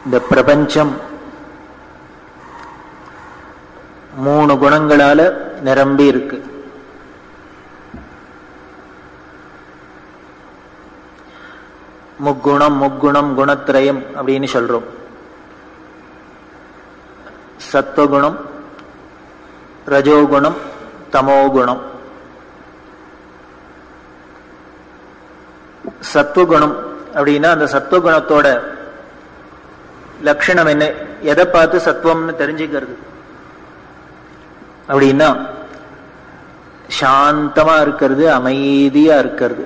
இந்த பிரபஞ்சம் மூணு குணங்களால நிரம்பி இருக்கு முக்குணம் முக்குணம் குணத்திரயம் அப்படின்னு சொல்றோம் சத்வகுணம் ரஜோகுணம் தமோகுணம் சத்துவகுணம் அப்படின்னா அந்த சத்துவகுணத்தோட லட்சணம் என்ன எதை பார்த்து சத்துவம்னு தெரிஞ்சுக்கிறது அப்படின்னா சாந்தமா இருக்கிறது அமைதியா இருக்கிறது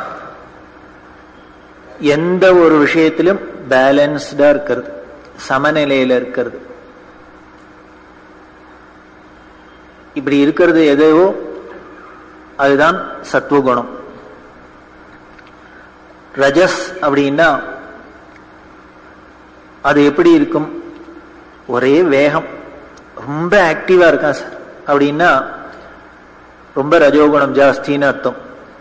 எந்த ஒரு விஷயத்திலும் பேலன்ஸ்டா இருக்கிறது சமநிலையில இருக்கிறது இப்படி இருக்கிறது எதையோ அதுதான் சத்துவகுணம் ரஜஸ் அப்படின்னா அது எப்படி இருக்கும் ஒரே வேகம் ரொம்ப ஆக்டிவா இருக்கான் சார் அப்படின்னா ரொம்ப ரஜோகுணம் ஜாஸ்தின்னு அர்த்தம்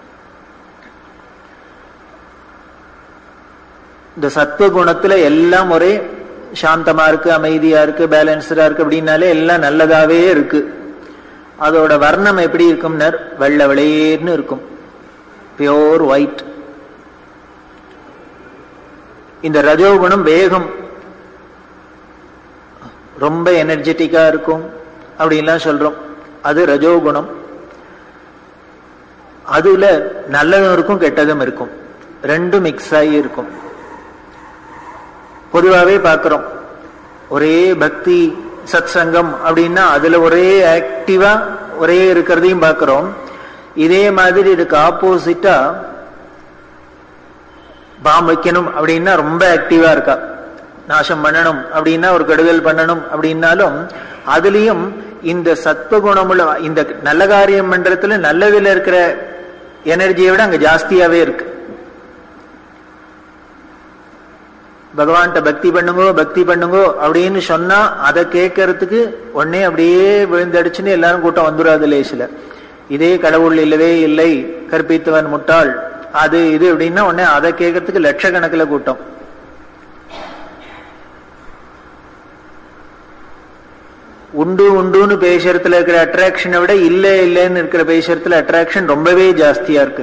இந்த சத்துவகுணத்துல எல்லாம் ஒரே சாந்தமா இருக்கு அமைதியா இருக்கு பேலன்ஸ்டா இருக்கு அப்படின்னாலே எல்லாம் நல்லதாவே இருக்கு அதோட வர்ணம் எப்படி இருக்கும்னா வெள்ளை வெளியேர்னு இருக்கும் பியோர் ஒயிட் இந்த ரஜோகுணம் வேகம் ரொம்ப எனர்ஜெட்டிக்கா இருக்கும் அப்படின்லாம் சொல்றோம் அது ரஜோகுணம் அதுல நல்லதும் இருக்கும் கெட்டதும் இருக்கும் ரெண்டும் மிக்ஸ் ஆகி இருக்கும் பொதுவாகவே பார்க்கிறோம் ஒரே பக்தி சத் சங்கம் அப்படின்னா அதுல ஒரே ஆக்டிவா ஒரே இருக்கிறதையும் பார்க்கிறோம் இதே மாதிரி இதுக்கு ஆப்போசிட்டா பாம் வைக்கணும் அப்படின்னா ரொம்ப ஆக்டிவா இருக்கா நாசம் பண்ணணும் அப்படின்னா ஒரு கெடுதல் பண்ணணும் அப்படின்னாலும் அதுலயும் இந்த சத்வகுணமுள்ள இந்த நல்ல காரியம் பண்றதுல நல்லதுல இருக்கிற எனர்ஜியை விட அங்க ஜாஸ்தியாவே இருக்கு பகவான்கிட்ட பக்தி பண்ணுங்கோ பக்தி பண்ணுங்கோ அப்படின்னு சொன்னா அதை கேட்கறதுக்கு உடனே அப்படியே விழுந்தடிச்சுன்னு எல்லாரும் கூட்டம் வந்துடாது லேசில இதே கடவுள் இல்லவே இல்லை கற்பித்தவன் முட்டாள் அது இது அப்படின்னா உடனே அதை கேட்கறதுக்கு லட்சக்கணக்கில் கூட்டம் உண்டு உண்டுன்னு பேசுறதுல இருக்கிற அட்ராக்ஷனை விட இல்ல இல்லைன்னு இருக்கிற பேசுறதுல அட்ராக்ஷன் ரொம்பவே ஜாஸ்தியா இருக்கு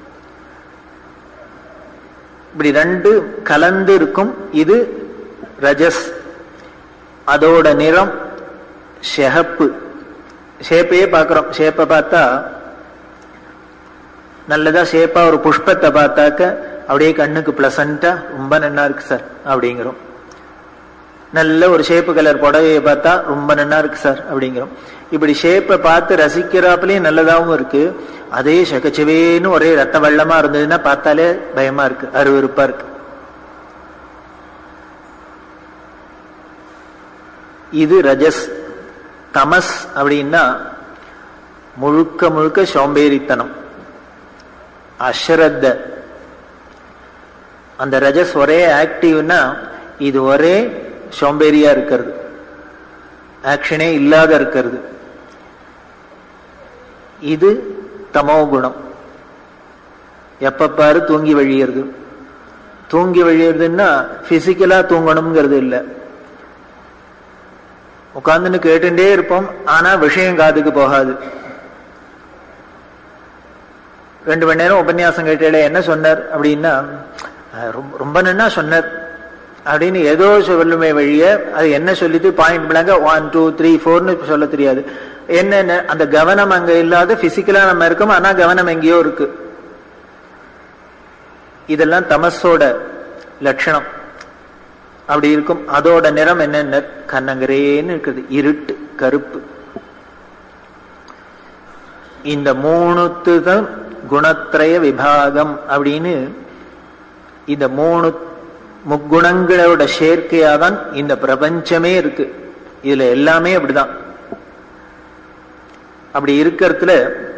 இப்படி ரெண்டு கலந்து இருக்கும் இது ரஜஸ் அதோட நிறம் ஷெகப்பு ஷேப்பையே பார்க்கிறோம் ஷேப்பை பார்த்தா நல்லதா ஷேப்பா ஒரு புஷ்பத்தை பார்த்தாக்க அப்படியே கண்ணுக்கு பிளசண்டா ரொம்ப நன்னா இருக்கு சார் அப்படிங்கிறோம் நல்ல ஒரு ஷேப்பு கலர் புடவையை பார்த்தா ரொம்ப நன்னா இருக்கு சார் அப்படிங்கிறோம் இப்படி ஷேப்பை பார்த்து ரசிக்கிறாப்புலயும் நல்லதாகவும் இருக்கு அதே சகச்சவேன்னு ஒரே ரத்த வெள்ளமா இருந்ததுன்னா பார்த்தாலே பயமா இருக்கு அருவருப்பா இருக்கு இது ரஜஸ் தமஸ் அப்படின்னா முழுக்க முழுக்க சோம்பேறித்தனம் அஸ்ரத்த அந்த ரஜஸ் ஒரே ஆக்டிவ்னா இது ஒரே சோம்பேறியா இருக்கிறது ஆக்ஷனே இல்லாத இருக்கிறது இது தமோ குணம் எப்ப பாரு தூங்கி வழியிறது தூங்கி வழியிறதுன்னா பிசிக்கலா தூங்கணுங்கிறது இல்லை உட்கார்ந்துன்னு கேட்டுட்டே இருப்போம் ஆனா விஷயம் காதுக்கு போகாது ரெண்டு மணி நேரம் உபன்யாசம் கேட்டே என்ன சொன்னார் அப்படின்னா ரொம்ப நன்னா சொன்னார் அப்படின்னு ஏதோ சொல்லுமே வழிய அது என்ன சொல்லிட்டு பாயிண்ட் பிளாங்க ஒன் டூ த்ரீ ஃபோர்னு சொல்ல தெரியாது என்னென்ன அந்த கவனம் அங்க இல்லாத பிசிக்கலா நம்ம இருக்கோம் ஆனா கவனம் எங்கேயோ இருக்கு இதெல்லாம் தமஸோட லட்சணம் அப்படி இருக்கும் அதோட நிறம் என்னென்ன கண்ணங்கரேன்னு இருக்குது இருட்டு கருப்பு இந்த மூணுத்து தான் குணத்திரய விபாகம் அப்படின்னு இந்த மூணு முக்குணங்களோட சேர்க்கையா தான் இந்த பிரபஞ்சமே இருக்கு இதுல எல்லாமே அப்படிதான் அப்படி இருக்கிறதுல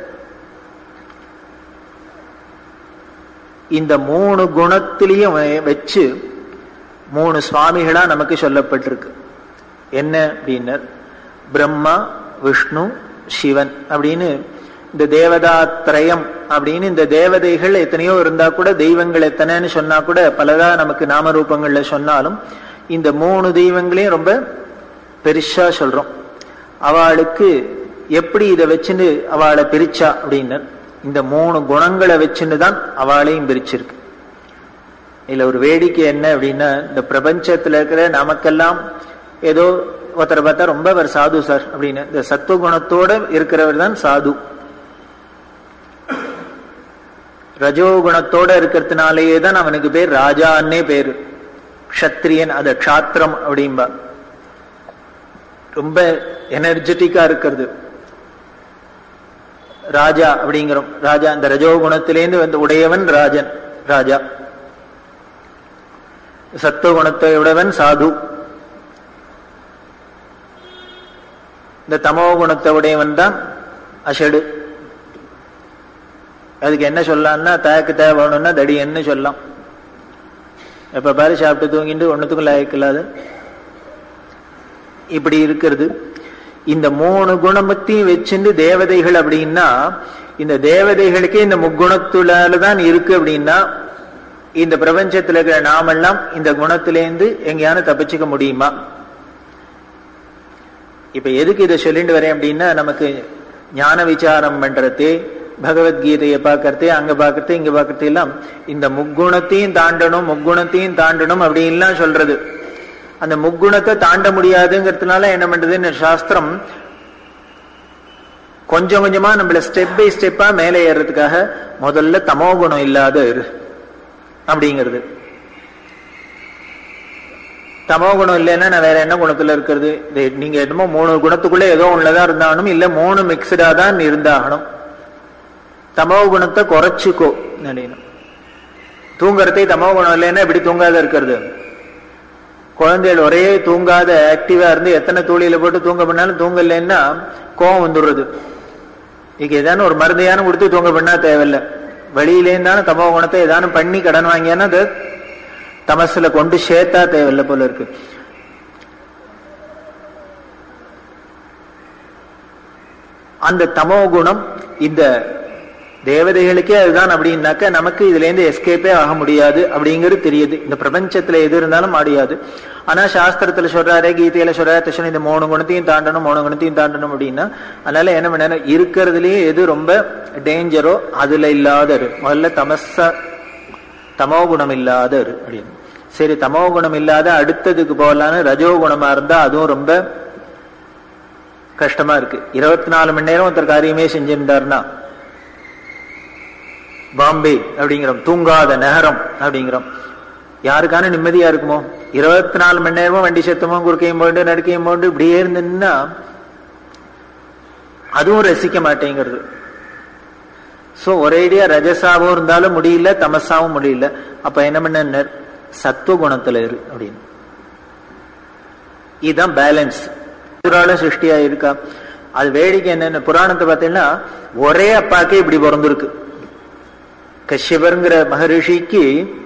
இந்த மூணு குணத்திலையும் வச்சு மூணு சுவாமிகளா நமக்கு சொல்லப்பட்டிருக்கு என்ன அப்படின்னா பிரம்மா விஷ்ணு சிவன் அப்படின்னு இந்த தேவதாத்திரயம் அப்படின்னு இந்த தேவதைகள் எத்தனையோ இருந்தா கூட தெய்வங்கள் எத்தனைன்னு சொன்னா கூட பலதா நமக்கு நாம ரூபங்கள்ல சொன்னாலும் இந்த மூணு தெய்வங்களையும் ரொம்ப பெருசா சொல்றோம் அவளுக்கு எப்படி இதை வச்சுன்னு அவளை பிரிச்சா அப்படின்னு இந்த மூணு குணங்களை வச்சுன்னு தான் அவளையும் பிரிச்சிருக்கு இதுல ஒரு வேடிக்கை என்ன அப்படின்னா இந்த பிரபஞ்சத்துல இருக்கிற நமக்கெல்லாம் ஏதோ ஒருத்தரை பார்த்தா ரொம்ப அவர் சாது சார் அப்படின்னு இந்த சத்துவ குணத்தோட இருக்கிறவர் தான் சாது ரஜோகுணத்தோட இருக்கிறதுனாலேயே தான் அவனுக்கு பேர் ராஜான்னே பேரு க்ஷத்ரியன் அத க்ஷாத்திரம் அப்படின்பா ரொம்ப எனர்ஜெட்டிக்கா இருக்கிறது ராஜா அப்படிங்கிறோம் ராஜா இந்த ரஜோகுணத்திலேருந்து வந்து உடையவன் ராஜன் ராஜா சத்துவகுணத்தை உடையவன் சாது இந்த தமோ குணத்தை உடையவன் தான் அஷடு அதுக்கு என்ன சொல்லலாம்னா தயக்கு தேவை வேணும்னா தடியன்னு சொல்லலாம் எப்ப பாரு சாப்பிட்டு தூங்கிட்டு ஒன்னுத்துக்கும் லாய்க்கலாது இப்படி இருக்கிறது இந்த மூணு குணமத்தையும் வச்சுட்டு தேவதைகள் அப்படின்னா இந்த தேவதைகளுக்கே இந்த முக்குணத்துலால தான் இருக்கு அப்படின்னா இந்த பிரபஞ்சத்துல இருக்கிற நாமெல்லாம் இந்த குணத்திலேருந்து எங்கேயான தப்பிச்சுக்க முடியுமா இப்ப எதுக்கு இதை சொல்லிட்டு வரேன் அப்படின்னா நமக்கு ஞான விசாரம் பண்றது பகவத்கீதையை பார்க்கறது அங்க பார்க்கறது இங்க பார்க்கறது எல்லாம் இந்த முக்குணத்தையும் தாண்டணும் முக்குணத்தையும் தாண்டணும் அப்படின்லாம் சொல்றது அந்த முக்குணத்தை தாண்ட முடியாதுங்கிறதுனால என்ன பண்றதுன்னு சாஸ்திரம் கொஞ்சம் கொஞ்சமா நம்மள ஸ்டெப் பை ஸ்டெப்பா மேலே ஏறதுக்காக முதல்ல தமோ குணம் இல்லாத இரு அப்படிங்கிறது தமோ குணம் இல்லைன்னா நான் வேற என்ன குணத்துல இருக்கிறது நீங்க என்னமோ மூணு குணத்துக்குள்ள ஏதோ ஒண்ணுலதான் இருந்தாகணும் இல்ல மூணு மிக்சடா தான் இருந்தாகணும் தமோ குணத்தை குறைச்சிக்கோ நினைக்கணும் தூங்குறதே தமோ குணம் இல்லைன்னா எப்படி தூங்காத இருக்கிறது குழந்தைகள் ஒரே தூங்காத ஆக்டிவா இருந்து எத்தனை தூளியில போட்டு தூங்க பண்ணாலும் தூங்கலைன்னா கோவம் வந்துடுறது இங்க ஏதான ஒரு மருந்தையான கொடுத்து தூங்க பண்ணா தேவையில்லை வெளியிலேருந்தான தமோ குணத்தை ஏதானும் பண்ணி கடன் வாங்கியானா அது தமசுல கொண்டு சேர்த்தா தேவையில்லை போல இருக்கு அந்த தமோ குணம் இந்த தேவதைகளுக்கே அதுதான் அப்படின்னாக்க நமக்கு இதுல இருந்து எஸ்கேப்பே ஆக முடியாது அப்படிங்கிறது தெரியுது இந்த பிரபஞ்சத்துல எது இருந்தாலும் முடியாது ஆனா சாஸ்திரத்துல சொல்றாரு கீதையில சொல்றாரு தட்சணம் இந்த மூணு குணத்தையும் தாண்டணும் மூணு குணத்தையும் தாண்டணும் அப்படின்னா அதனால என்ன பண்ண இருக்கிறதுலயே எது ரொம்ப டேஞ்சரோ அதுல இல்லாத முதல்ல தமச தமோ குணம் இல்லாத அப்படின்னு சரி தமோ குணம் இல்லாத அடுத்ததுக்கு போகலான்னு ரஜோ குணமா இருந்தா அதுவும் ரொம்ப கஷ்டமா இருக்கு இருபத்தி நாலு மணி நேரம் ஒருத்தர் காரியமே செஞ்சிருந்தாருன்னா பாம்பே அப்படிங்கிறோம் தூங்காத நகரம் அப்படிங்கிறோம் யாருக்கான நிம்மதியா இருக்குமோ இருபத்தி நாலு மணி நேரமும் வண்டி சத்தமும் குறுக்கையும் போட்டு நடுக்கையும் போட்டு இப்படியே இருந்துன்னா அதுவும் ரசிக்க மாட்டேங்கிறது சோ ஒரேடியா ரஜசாவும் இருந்தாலும் முடியல தமசாவும் முடியல அப்ப என்ன பண்ண சத்துவ குணத்துல இரு அப்படின்னு இதுதான் பேலன்ஸ் சிருஷ்டியா இருக்கா அது வேடிக்கை என்னன்னு புராணத்தை பார்த்தீங்கன்னா ஒரே அப்பாக்கே இப்படி பிறந்திருக்கு கஷ்யபருங்கிற மகரிஷிக்கு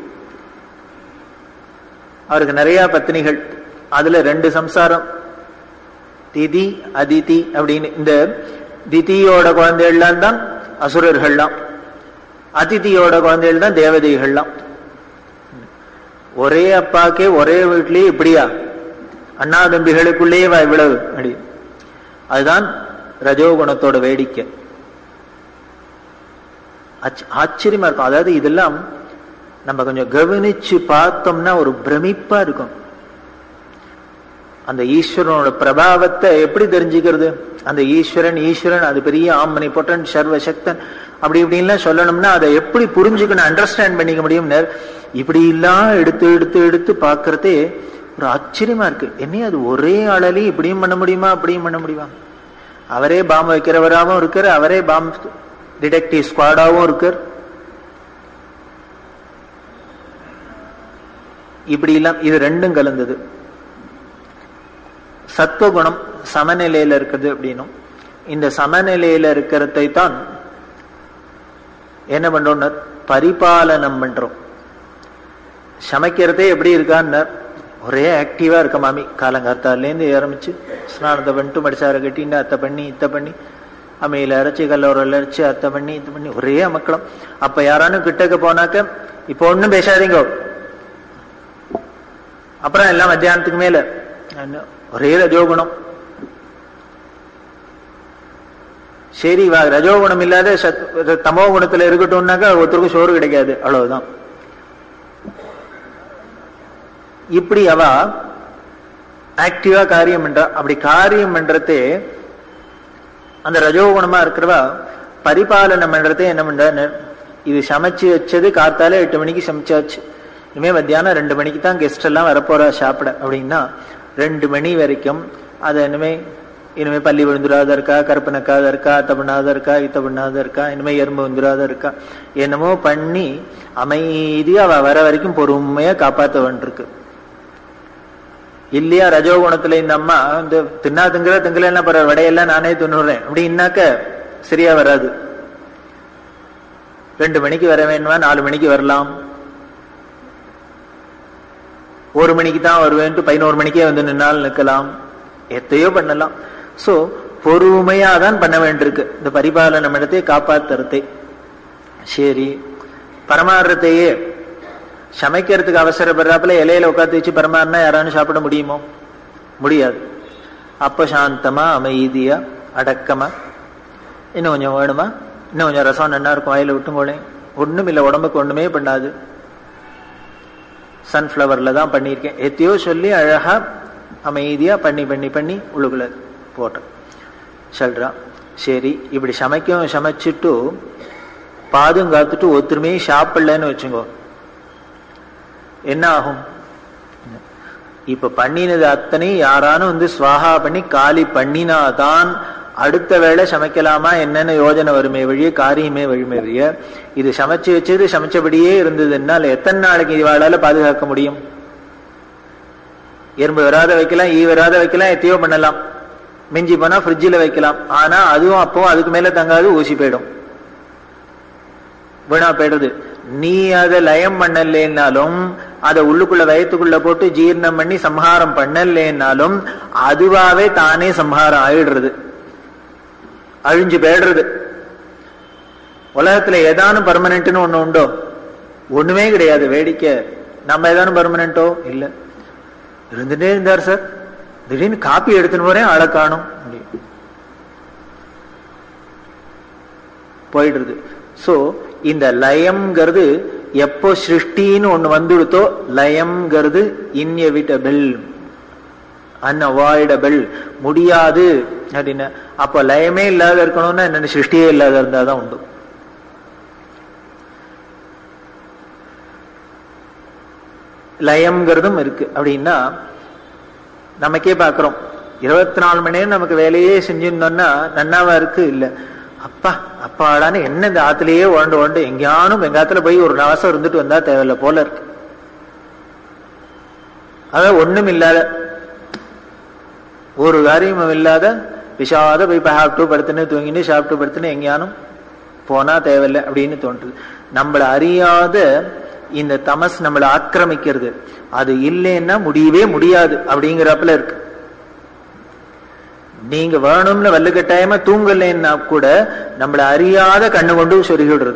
அவருக்கு நிறைய பத்னிகள் அதுல ரெண்டு சம்சாரம் திதி அதிதி அப்படின்னு இந்த திதியோட குழந்தைகள்லாம் தான் அசுரர்கள்லாம் அதிதியோட குழந்தைகள் தான் தேவதைகள்லாம் ஒரே அப்பாக்கே ஒரே வீட்லயே இப்படியா அண்ணா தம்பிகளுக்குள்ளேயே இவ்வளவு அப்படி அதுதான் ரஜோகுணத்தோட வேடிக்கை ஆச்சரியமா இருக்கும் அதாவது இதெல்லாம் நம்ம கொஞ்சம் கவனிச்சு பார்த்தோம்னா ஒரு பிரமிப்பா இருக்கும் அந்த ஈஸ்வரனோட பிரபாவத்தை எப்படி தெரிஞ்சுக்கிறது அந்த ஈஸ்வரன் ஈஸ்வரன் அது பெரிய ஆமனை பொட்டன் சர்வசக்தன் அப்படி இப்படின்லாம் சொல்லணும்னா அதை எப்படி புரிஞ்சுக்கணும் அண்டர்ஸ்டாண்ட் பண்ணிக்க முடியும் இப்படி எல்லாம் எடுத்து எடுத்து எடுத்து பார்க்கறதே ஒரு ஆச்சரியமா இருக்கு என்ன அது ஒரே ஆளாலையும் இப்படியும் பண்ண முடியுமா அப்படியும் பண்ண முடியுமா அவரே பாம்பு வைக்கிறவராகவும் இருக்காரு அவரே பாம்பு டிடெக்டிவ் ஸ்குவாடாவும் இருக்கார் இப்படி எல்லாம் இது ரெண்டும் கலந்தது சத்துவகுணம் சமநிலையில இருக்குது அப்படின்னும் இந்த சமநிலையில இருக்கிறதை தான் என்ன பண்றோம் பரிபாலனம் பண்றோம் சமைக்கிறதே எப்படி இருக்கான்னு ஒரே ஆக்டிவா இருக்க மாமி காலங்காத்தாலேருந்து ஆரம்பிச்சு ஸ்நானத்தை பண்ணிட்டு மடிச்சார கட்டின்னு அத்தை பண்ணி இத்தை பண்ணி அமையில அரைச்சி கல்லூரில் அரைச்சி அத்தை பண்ணி இது பண்ணி ஒரே அமக்களம் அப்ப யாரானு கிட்டக்க போனாக்க இப்போ ஒன்னும் பேசாதீங்க அப்புறம் எல்லாம் மத்தியானத்துக்கு மேல ஒரே ரஜோகுணம் சரி வா ரஜோகுணம் இல்லாத சத் தமோ குணத்துல இருக்கட்டும்னாக்கா ஒருத்தருக்கும் சோறு கிடைக்காது அவ்வளவுதான் இப்படி அவ ஆக்டிவா காரியம் பண்றா அப்படி காரியம் பண்றதே அந்த ரஜோகுணமா இருக்கிறவா பரிபாலனம் பண்றதே என்ன பண்ற இது சமைச்சு வச்சது காத்தால எட்டு மணிக்கு சமைச்சாச்சு இனிமே மத்தியானம் ரெண்டு மணிக்கு தான் கெஸ்ட் எல்லாம் வரப்போறா சாப்பிட அப்படின்னா ரெண்டு மணி வரைக்கும் அதை இனிமே இனிமே பள்ளி விழுந்துடாத இருக்கா கருப்பு நக்காத இருக்கா அத்த பண்ணாத இருக்கா இத்த பண்ணாத இருக்கா இனிமே எறும்பு வந்துடாத இருக்கா என்னமோ பண்ணி அமைதியா அவ வர வரைக்கும் பொறுமையா காப்பாத்த வேண்டியிருக்கு இல்லையா ரஜோகுணத்துல இந்த அம்மா இந்த தின்னா திங்கிற திங்கல என்ன பர வடையெல்லாம் நானே தின்னுறேன் அப்படின்னாக்க சரியா வராது ரெண்டு மணிக்கு வர வேணுமா நாலு மணிக்கு வரலாம் ஒரு மணிக்கு தான் வருவேன்ட்டு பதினோரு மணிக்கே வந்து நின்னால் நிற்கலாம் எத்தையோ பண்ணலாம் சோ பொறுமையா தான் பண்ண வேண்டியிருக்கு இந்த பரிபாலனம் இடத்தை காப்பாத்துறதை சரி பரமாறுறதையே சமைக்கிறதுக்கு அவசரப்படுறாப்புல இலையில உட்காந்து வச்சு பரமாறினா யாராலும் சாப்பிட முடியுமோ முடியாது அப்ப சாந்தமா அமைதியா அடக்கமா இன்னும் கொஞ்சம் வேணுமா இன்னும் கொஞ்சம் ரசம் நல்லா இருக்கும் வாயில விட்டுங்கோளே ஒண்ணும் இல்லை உடம்புக்கு ஒண்ணுமே பண்ணாது சன்ஃப்ளவர்ல தான் பண்ணியிருக்கேன் எத்தையோ சொல்லி அழகா அமைதியா பண்ணி பண்ணி பண்ணி உள்ளுக்குள்ள போட்டேன் சொல்றான் சரி இப்படி சமைக்கவும் சமைச்சிட்டு பாதும் காத்துட்டு ஒத்துருமே சாப்பிடலன்னு வச்சுங்கோ என்ன ஆகும் இப்ப பண்ணினது அத்தனை யாரானும் வந்து ஸ்வாகா பண்ணி காலி பண்ணினாதான் அடுத்த வேளை சமைக்கலாமா என்னென்ன யோஜனை வருமே வழிய காரியமே வழிமே வழிய இது சமைச்சு வச்சது சமைச்சபடியே இருந்ததுனால் எத்தனை நாளைக்கு இவாளால பாதுகாக்க முடியும் எறும்பு வராத வைக்கலாம் ஈ வராத வைக்கலாம் எத்தையோ பண்ணலாம் மிஞ்சி போனா ஃப்ரிட்ஜில் வைக்கலாம் ஆனா அதுவும் அப்போ அதுக்கு மேல தங்காது ஊசி போயிடும் வீணா போயிடுது நீ அதை லயம் பண்ணலேன்னாலும் அதை உள்ளுக்குள்ள வயத்துக்குள்ள போட்டு ஜீர்ணம் பண்ணி சம்ஹாரம் பண்ணலேன்னாலும் அதுவாவே தானே சம்ஹாரம் ஆயிடுறது அழிஞ்சு போயிடுறது உலகத்துல ஏதானும் பர்மனன்ட்னு ஒண்ணு உண்டோ ஒண்ணுமே கிடையாது வேடிக்கை நம்ம ஏதானும் பர்மனன்ட்டோ இல்ல இருந்துட்டே இருந்தார் சார் திடீர்னு காப்பி எடுத்துன்னு போறேன் ஆளை காணும் போயிடுறது சோ இந்த லயம்ங்கிறது எப்போ சிருஷ்டின்னு ஒண்ணு வந்துடுத்தோ லயம்ங்கிறது இன்எவிட்டபிள் அன்அவாய்டபிள் முடியாது அப்படின்னு அப்போ லயமே இல்லாத இருக்கணும்னா என்ன சிருஷ்டியே இல்லாத இருந்தாதான் உண்டு லயம்ங்கிறதும் இருக்கு அப்படின்னா நமக்கே பாக்குறோம் இருபத்தி நாலு மணி நேரம் நமக்கு வேலையே செஞ்சிருந்தோம்னா நன்னாவா இருக்கு இல்ல அப்பா அப்பாடான்னு என்ன இந்த ஆத்துலயே உழண்டு உழண்டு எங்கேயானும் எங்காத்துல போய் ஒரு நாசம் இருந்துட்டு வந்தா தேவையில்ல போல இருக்கு அதான் ஒண்ணும் இல்லாத ஒரு காரியமும் இல்லாத விஷாத போய் சாப்பிட்டு படுத்துன்னு தூங்கின்னு சாப்பிட்டு படுத்துன்னு எங்கேயானும் போனா தேவையில்லை அப்படின்னு தோன்றுது நம்மளை அறியாத இந்த தமஸ் நம்மளை ஆக்கிரமிக்கிறது அது இல்லைன்னா முடியவே முடியாது அப்படிங்கிறப்பல இருக்கு நீங்க வேணும்னு வல்லு கட்டாயமா தூங்கலைன்னா கூட நம்மளை அறியாத கண்ணு கொண்டு சொருகிடுறது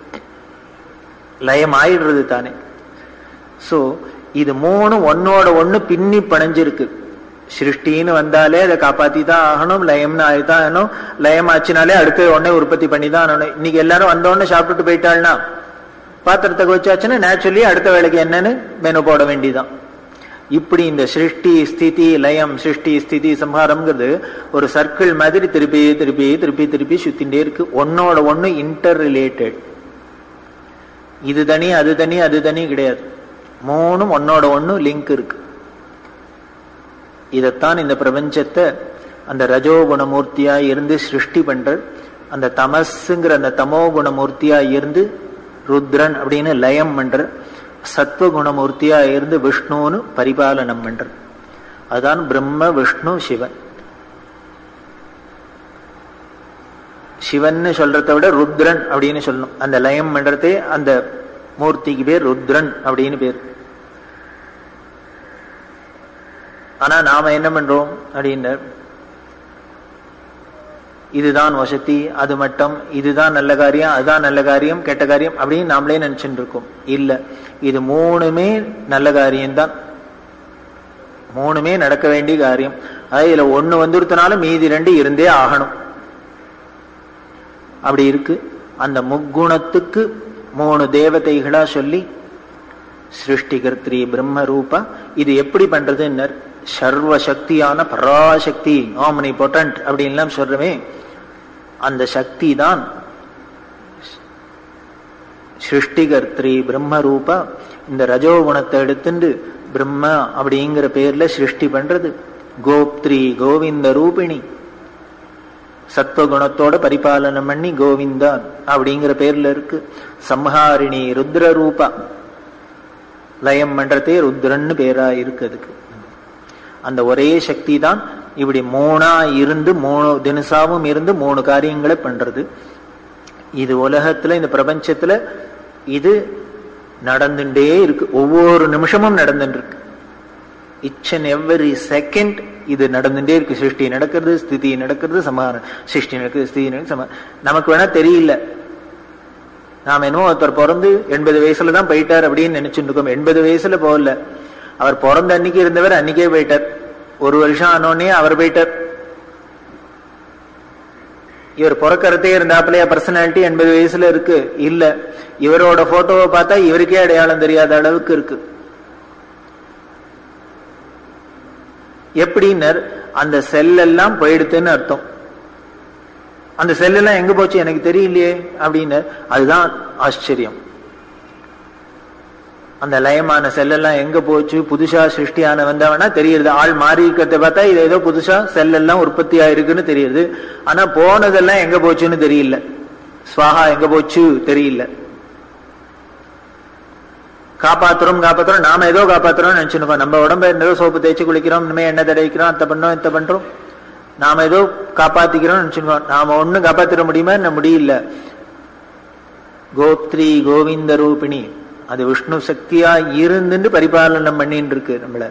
லயம் ஆயிடுறது தானே சோ இது மூணு ஒன்னோட ஒண்ணு பின்னி பணைஞ்சிருக்கு சிருஷ்டின்னு வந்தாலே அதை காப்பாத்தி தான் ஆகணும் லயம்னு ஆயிதான் ஆகணும் லயம் ஆச்சுனாலே அடுத்த உடனே உற்பத்தி பண்ணி தான் ஆகணும் இன்னைக்கு எல்லாரும் வந்தோடனே சாப்பிட்டுட்டு போயிட்டாள்னா பாத்திரத்தை வச்சாச்சுன்னா நேச்சுரலி அடுத்த வேலைக்கு என்னன்னு மெனு போட வேண்டியதான் இப்படி இந்த சிருஷ்டி ஸ்திதி லயம் சிருஷ்டி ஸ்திதி சம்ஹாரம்ங்கிறது ஒரு சர்க்கிள் மாதிரி திருப்பி திருப்பி திருப்பி திருப்பி சுத்தின்றே இருக்கு ஒன்னோட ஒண்ணு இன்டர் ரிலேட்டட் இது தனி அது தனி அது தனி கிடையாது மூணும் ஒன்னோட ஒண்ணு லிங்க் இருக்கு இதைத்தான் இந்த பிரபஞ்சத்தை அந்த ரஜோ குணமூர்த்தியா இருந்து சிருஷ்டி பண்ற அந்த தமஸுங்கிற அந்த தமோ குணமூர்த்தியா இருந்து ருத்ரன் அப்படின்னு லயம் பண்ற சத்வ குணமூர்த்தியா இருந்து விஷ்ணுன்னு பரிபாலனம் பண்ற அதுதான் பிரம்ம விஷ்ணு சிவன் சிவன் சொல்றதை விட ருத்ரன் அப்படின்னு சொல்லணும் அந்த லயம் பண்றதே அந்த மூர்த்திக்கு பேர் ருத்ரன் அப்படின்னு பேர் ஆனா நாம என்ன பண்றோம் அப்படின்னு இதுதான் வசதி அது மட்டும் இதுதான் நல்ல காரியம் அதுதான் நல்ல காரியம் கெட்ட காரியம் அப்படின்னு நாமளே நினைச்சுட்டு இருக்கோம் இல்ல இது மூணுமே நல்ல காரியம்தான் மூணுமே நடக்க வேண்டிய காரியம் அதாவது இதுல ஒண்ணு வந்துருத்தனாலும் மீதி ரெண்டு இருந்தே ஆகணும் அப்படி இருக்கு அந்த முக்குணத்துக்கு மூணு தேவதைகளா சொல்லி சிருஷ்டிகர்த்ரி பிரம்ம ரூபா இது எப்படி பண்றதுன்னு சர்வ சக்தியான பராசக்தி ஆமனி பொட்டன்ட் அப்படின்லாம் சொல்றமே அந்த சக்தி தான் சிருஷ்டிகர்த்ரி பிரம்ம ரூபா இந்த ரஜோகுணத்தை எடுத்துட்டு பிரம்மா அப்படிங்கிற பேர்ல சிருஷ்டி பண்றது கோப்த்ரி கோவிந்த ரூபிணி சத்வகுணத்தோட பரிபாலனம் பண்ணி கோவிந்தா அப்படிங்கிற பேர்ல இருக்கு சம்ஹாரிணி ருத்ர ரூபா லயம் பண்றதே ருத்ரன்னு பேரா இருக்கு அதுக்கு அந்த ஒரே சக்தி தான் இப்படி மூணா இருந்து மூணு தினசாவும் இருந்து மூணு காரியங்களை பண்றது இது உலகத்துல இந்த பிரபஞ்சத்துல இது நடந்துட்டே இருக்கு ஒவ்வொரு நிமிஷமும் நடந்துட்டு இருக்கு இச் அண்ட் எவ்வரி செகண்ட் இது நடந்துட்டே இருக்கு சிருஷ்டி நடக்கிறது ஸ்திதி நடக்கிறது சமாதானம் சிருஷ்டி நடக்குது ஸ்திதி நடக்குது சமா நமக்கு வேணா தெரியல நாம என்னமோ ஒருத்தர் பிறந்து எண்பது வயசுல தான் போயிட்டார் அப்படின்னு நினைச்சுட்டு இருக்கோம் எண்பது வயசுல போகல அவர் பிறந்த அன்னைக்கு இருந்தவர் அன்னைக்கே போயிட்டார் ஒரு வருஷம் ஆனோடனே அவர் போயிட்டார் இவர் பிறக்கறதே இருந்தாப்புலயா பர்சனாலிட்டி எண்பது வயசுல இருக்கு இல்ல இவரோட போட்டோவை பார்த்தா இவருக்கே அடையாளம் தெரியாத அளவுக்கு இருக்கு எப்படின்னர் அந்த செல் எல்லாம் போயிடுத்துன்னு அர்த்தம் அந்த செல் எல்லாம் எங்க போச்சு எனக்கு தெரியலையே அப்படின்னு அதுதான் ஆச்சரியம் அந்த லயமான செல்லெல்லாம் எங்க போச்சு புதுசா சிருஷ்டியான வந்தவனா தெரியுது ஆள் மாறி இருக்கிறத பார்த்தா இது ஏதோ புதுசா செல் எல்லாம் உற்பத்தி ஆயிருக்குன்னு தெரியுது ஆனா போனதெல்லாம் எங்க போச்சுன்னு தெரியல ஸ்வாகா எங்க போச்சு தெரியல காப்பாத்துறோம் காப்பாத்துறோம் நாம ஏதோ காப்பாத்துறோம் நினைச்சுருக்கோம் நம்ம உடம்ப ஏதோ சோப்பு தேய்ச்சி குளிக்கிறோம் இனிமே எண்ணெய் தடவிக்கிறோம் அத்தை பண்ணோம் இத்த பண்றோம் நாம ஏதோ காப்பாத்திக்கிறோம் நினைச்சுருக்கோம் நாம ஒண்ணும் காப்பாத்திட முடியுமா என்ன முடியல கோத்ரி கோவிந்த ரூபிணி அது விஷ்ணு சக்தியா இருந்துட்டு பரிபாலனம் பண்ணிட்டு இருக்கு நம்மள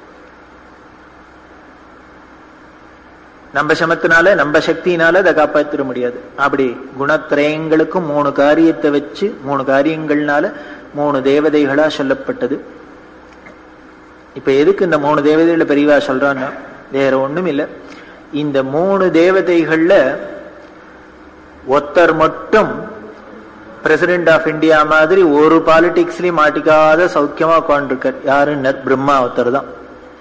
நம்ம சமத்தினால நம்ம சக்தியினால அதை காப்பாத்திட முடியாது அப்படி குணத்திரயங்களுக்கும் மூணு காரியத்தை வச்சு மூணு காரியங்கள்னால மூணு தேவதைகளா சொல்லப்பட்டது இப்ப எதுக்கு இந்த மூணு தேவதைகளை பெரியவா சொல்றான்னா வேற ஒண்ணும் இல்ல இந்த மூணு தேவதைகள்ல ஒருத்தர் மட்டும் பிரசிடென்ட் ஆஃப் இந்தியா மாதிரி ஒரு பாலிடிக்ஸ்லயும் மாட்டிக்காத சௌக்கியமா உட்காந்துருக்கார் யாருன்னு பிரம்மா ஒருத்தர் தான்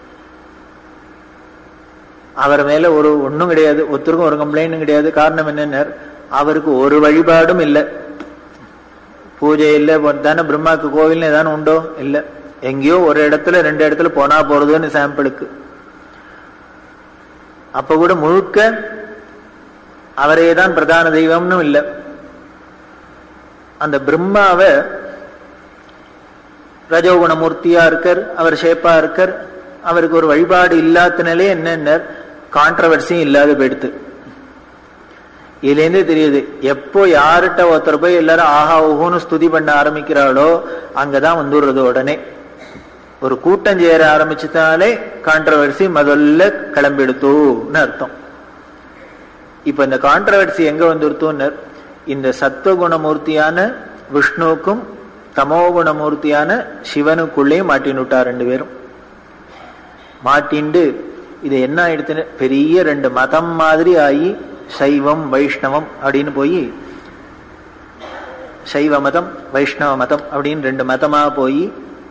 அவர் மேல ஒரு ஒண்ணும் கிடையாது ஒருத்தருக்கும் ஒரு கம்ப்ளைண்டும் கிடையாது காரணம் என்னன்னு அவருக்கு ஒரு வழிபாடும் இல்லை பூஜை இல்லை தானே பிரம்மாக்கு கோவில்னு ஏதானு உண்டோ இல்ல எங்கேயோ ஒரு இடத்துல ரெண்டு இடத்துல போனா போறதுன்னு சாம்பிளுக்கு அப்ப கூட முழுக்க அவரே தான் பிரதான தெய்வம்னு இல்லை அந்த பிரம்மாவை ரஜோகுணமூர்த்தியா இருக்கார் அவர் ஷேப்பா இருக்கார் அவருக்கு ஒரு வழிபாடு இல்லாதனாலே என்னென்ன கான்ட்ரவர்சியும் இல்லாத போயிடுத்து இதுலேருந்தே தெரியுது எப்போ யார்கிட்ட ஒருத்தர் போய் எல்லாரும் ஆஹா ஓஹோன்னு ஸ்துதி பண்ண ஆரம்பிக்கிறாளோ அங்கதான் வந்துடுறது உடனே ஒரு கூட்டம் சேர ஆரம்பிச்சுட்டாலே கான்ட்ரவர்சி முதல்ல கிளம்பிடுத்தோன்னு அர்த்தம் இப்ப இந்த கான்ட்ரவர்சி எங்க வந்துருத்தோன்னு இந்த சத்துவகுணமூர்த்தியான விஷ்ணுவுக்கும் தமோகுணமூர்த்தியான சிவனுக்குள்ளே மாட்டினுட்டா ரெண்டு பேரும் மாட்டிண்டு இது என்ன ஆயிடுத்துன்னு பெரிய ரெண்டு மதம் மாதிரி ஆகி சைவம் வைஷ்ணவம் அப்படின்னு போய் சைவ மதம் வைஷ்ணவ மதம் அப்படின்னு ரெண்டு மதமா போய்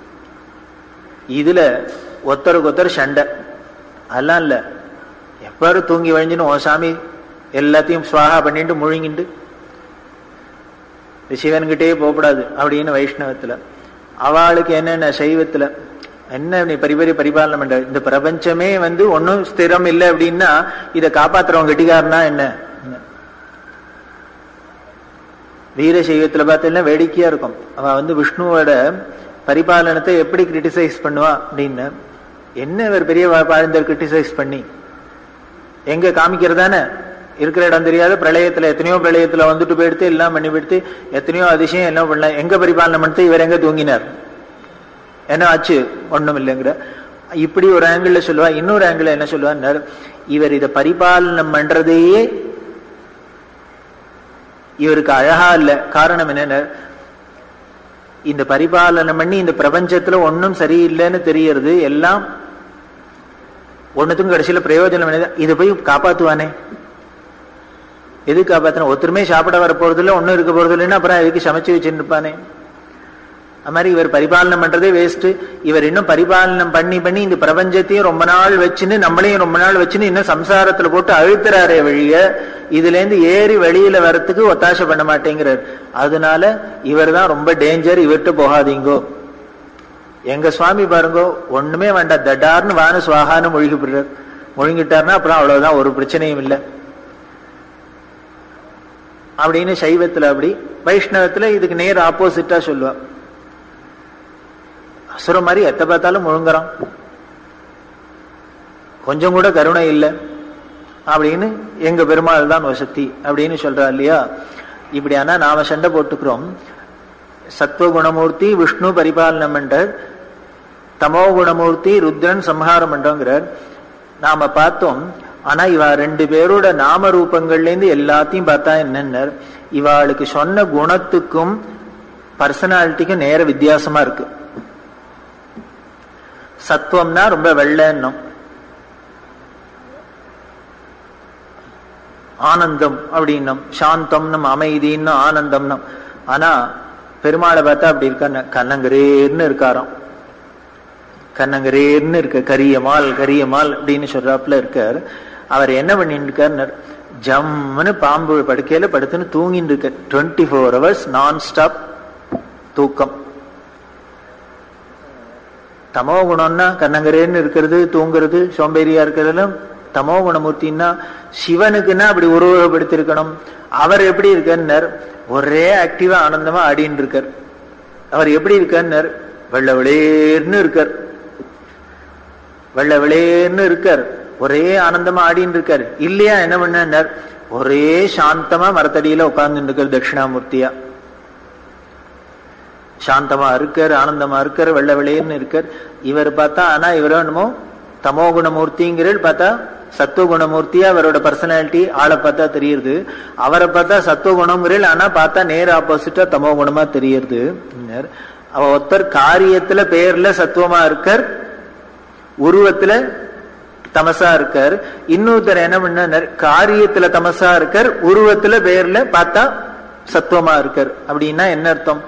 இதுல ஒருத்தருக்கு ஒருத்தர் சண்டை அதெல்லாம் இல்ல எப்பாரு தூங்கி வழிஞ்சுன்னு ஓ சாமி எல்லாத்தையும் சுவாகா பண்ணிட்டு முழுங்கிட்டு சிவன்கிட்டே போகக்கூடாது அப்படின்னு வைஷ்ணவத்துல அவளுக்கு என்னென்ன சைவத்துல என்ன நீ பரிபரி பரிபாலனம் பண்ற இந்த பிரபஞ்சமே வந்து ஒன்னும் ஸ்திரம் இல்லை அப்படின்னா இதை காப்பாத்துறவங்க கெட்டிக்காரனா என்ன வீர சைவத்துல பார்த்தீங்கன்னா வேடிக்கையா இருக்கும் அவ வந்து விஷ்ணுவோட பரிபாலனத்தை எப்படி கிரிட்டிசைஸ் பண்ணுவா அப்படின்னு என்ன இவர் பெரிய வாழ்ந்தர் கிரிட்டிசைஸ் பண்ணி எங்க காமிக்கிறதானே இருக்கிற இடம் தெரியாத பிரளயத்துல எத்தனையோ பிரளயத்துல வந்துட்டு போயிடுத்து எல்லாம் பண்ணி போயிடுத்து எத்தனையோ அதிசயம் என்ன பண்ணலாம் எங்க பரிபாலனம் பண்ணிட்டு இவர் எங்க தூங்கினார் என்ன ஆச்சு ஒண்ணும் இல்லைங்கிற இப்படி ஒரு ஆங்கிள் சொல்லுவா இன்னொரு ஆங்கிள் என்ன சொல்லுவார் இவர் இதை பரிபாலனம் பண்றதையே இவருக்கு அழகா இல்ல காரணம் என்னன்னு இந்த பரிபாலனம் பண்ணி இந்த பிரபஞ்சத்துல ஒன்னும் சரியில்லைன்னு தெரியறது எல்லாம் ஒன்னுத்துக்கும் கடைசியில பிரயோஜனம் இல்லை இதை போய் காப்பாத்துவானே எது காப்பாத்தணும் ஒருத்தருமே சாப்பிட வர போறது இல்லை ஒன்னும் இருக்க போறது இல்லைன்னா அப்புறம் எதுக்கு சமைச்சு வச்சுட்டு இருப்பானே அது மாதிரி இவர் பரிபாலனம் பண்றதே வேஸ்ட் இவர் இன்னும் பரிபாலனம் பண்ணி பண்ணி இந்த பிரபஞ்சத்தையும் ரொம்ப நாள் வச்சுன்னு நம்மளையும் ரொம்ப நாள் வச்சுன்னு இன்னும் சம்சாரத்துல போட்டு அழுத்துறாரே வழிய இதுல இருந்து ஏறி வெளியில வரத்துக்கு ஒத்தாசை பண்ண மாட்டேங்கிறார் அதனால இவர் தான் ரொம்ப டேஞ்சர் இவர்கிட்ட போகாதீங்கோ எங்க சுவாமி பாருங்கோ ஒண்ணுமே வேண்டாம் தடார்னு வானு சுவாகான்னு முழுகி போடுறார் முழுங்கிட்டாருன்னா அப்புறம் அவ்வளவுதான் ஒரு பிரச்சனையும் இல்லை அப்படின்னு சைவத்துல அப்படி வைஷ்ணவத்துல இதுக்கு நேர் ஆப்போசிட்டா சொல்லுவா அசுரம் மாதிரி எத்த பார்த்தாலும் முழுங்குறான் கொஞ்சம் கூட கருணை இல்லை அப்படின்னு எங்க பெருமாள் தான் வசதி அப்படின்னு சொல்றா இல்லையா இப்படி ஆனா நாம சண்டை போட்டுக்கிறோம் சத்துவ குணமூர்த்தி விஷ்ணு பரிபாலனம் பண்றார் தமோ குணமூர்த்தி ருத்ரன் சம்ஹாரம் பண்றோங்கிறார் நாம பார்த்தோம் ஆனா இவ ரெண்டு பேரோட நாம ரூபங்கள்ல இருந்து எல்லாத்தையும் பார்த்தா என்னன்னு இவாளுக்கு சொன்ன குணத்துக்கும் பர்சனாலிட்டிக்கும் நேர வித்தியாசமா இருக்கு சத்துவம்னா ரொம்ப வெள்ளன்னும் ஆனந்தம் அப்படின்னும் சாந்தம்னும் அமைதின்னு ஆனந்தம்னும் ஆனா பெருமாளை பார்த்தா அப்படி இருக்க கண்ணங்கரேர்னு இருக்காராம் கண்ணங்கரேர்னு இருக்க கரியமால் கரியமால் அப்படின்னு சொல்றாப்புல இருக்கார் அவர் என்ன பண்ணிட்டு இருக்கார் ஜம்முன்னு பாம்பு படுக்கையில படுத்துன்னு தூங்கிட்டு இருக்க twenty four hours non stop தூக்கம் தமோ குணம்னா கண்ணங்கரேன்னு இருக்கிறது தூங்குறது சோம்பேறியா இருக்கிறதுலாம் தமோ குணமூர்த்தின்னா சிவனுக்குன்னா அப்படி உருவகப்படுத்திருக்கணும் அவர் எப்படி இருக்கார் ஒரே ஆக்டிவா ஆனந்தமா ஆடின்னு இருக்கார் அவர் எப்படி இருக்கார் வெள்ள விளேர்னு இருக்கார் வெள்ள விளேர்னு இருக்கார் ஒரே ஆனந்தமா ஆடின்னு இருக்காரு இல்லையா என்ன பண்ணார் ஒரே சாந்தமா மரத்தடியில உட்கார்ந்து இருக்கார் தட்சிணாமூர்த்தியா சாந்தமா இருக்கார் ஆனந்தமா இருக்கார் வெள்ள விளையர்னு இருக்கார் இவர் பார்த்தா ஆனா இவர் என்னமோ தமோ குணமூர்த்திங்கிறது பார்த்தா சத்துவ குணமூர்த்தியா அவரோட பர்சனாலிட்டி ஆளை பார்த்தா தெரியுது அவரை பார்த்தா சத்துவ குணம்ங்கிறீள் ஆனா பார்த்தா நேர் ஆப்போசிட்டா தமோ குணமா தெரியுது அவ ஒருத்தர் காரியத்துல பேர்ல சத்துவமா இருக்கார் உருவத்துல தமசா இருக்கார் இன்னொருத்தர் என்ன பண்ண காரியத்துல தமசா இருக்கார் உருவத்துல பேர்ல பார்த்தா சத்துவமா இருக்கார் அப்படின்னா என்ன அர்த்தம்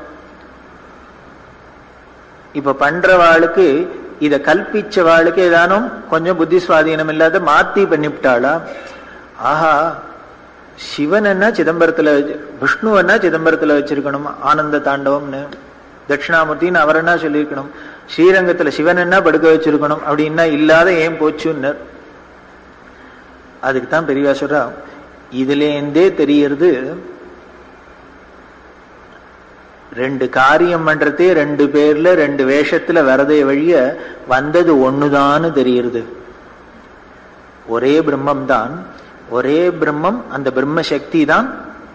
இப்ப பண்றவாளுக்கு இத கல்பிச்சவாளுக்கு ஏதானும் கொஞ்சம் புத்தி சுவாதீனம் இல்லாத மாத்தி பண்ணிவிட்டாளா ஆஹா சிவன் என்ன சிதம்பரத்துல விஷ்ணு என்ன சிதம்பரத்துல வச்சிருக்கணும் ஆனந்த தாண்டவம்னு தட்சிணாமூர்த்தின்னு அவர் என்ன சொல்லியிருக்கணும் ஸ்ரீரங்கத்துல சிவன் என்ன படுக்க வச்சிருக்கணும் அப்படின்னா இல்லாத ஏன் போச்சுன்னு அதுக்கு தான் பெரியவா சொல்றா இதுல இருந்தே தெரியறது ரெண்டு காரியம் பண்றதே ரெண்டு பேர்ல ரெண்டு வேஷத்துல வரதே வழிய வந்தது ஒண்ணுதான்னு தெரியுது ஒரே பிரம்மம் தான் ஒரே பிரம்மம் அந்த பிரம்ம சக்தி தான்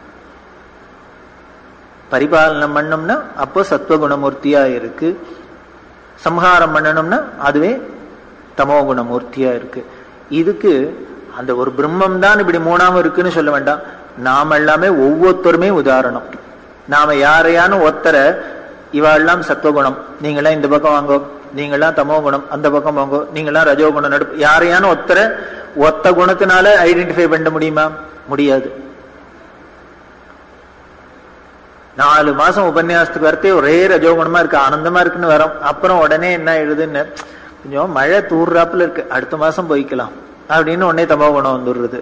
பரிபாலனம் பண்ணோம்னா அப்போ சத்வகுணமூர்த்தியா இருக்கு சம்ஹாரம் பண்ணணும்னா அதுவே தமோ குணமூர்த்தியா இருக்கு இதுக்கு அந்த ஒரு பிரம்மம் தான் இப்படி மூணாம இருக்குன்னு சொல்ல வேண்டாம் நாம எல்லாமே ஒவ்வொருத்தருமே உதாரணம் நாம யாரையானு ஒத்தர இவாள்லாம் சத்துவகுணம் நீங்களாம் இந்த பக்கம் வாங்கோ நீங்களாம் தமோ குணம் அந்த பக்கம் வாங்கோ நீங்களாம் ரஜோகுணம் நடுப்பு யாரையானு ஒத்தர ஒத்த குணத்தினால ஐடென்டிஃபை பண்ண முடியுமா முடியாது நாலு மாசம் உபன்யாசத்துக்கு வரத்தே ஒரே ரஜோகுணமா இருக்கு ஆனந்தமா இருக்குன்னு வரோம் அப்புறம் உடனே என்ன எழுதுன்னு கொஞ்சம் மழை தூர்றாப்புல இருக்கு அடுத்த மாசம் போய்க்கலாம் அப்படின்னு உடனே தமோ குணம் வந்துடுறது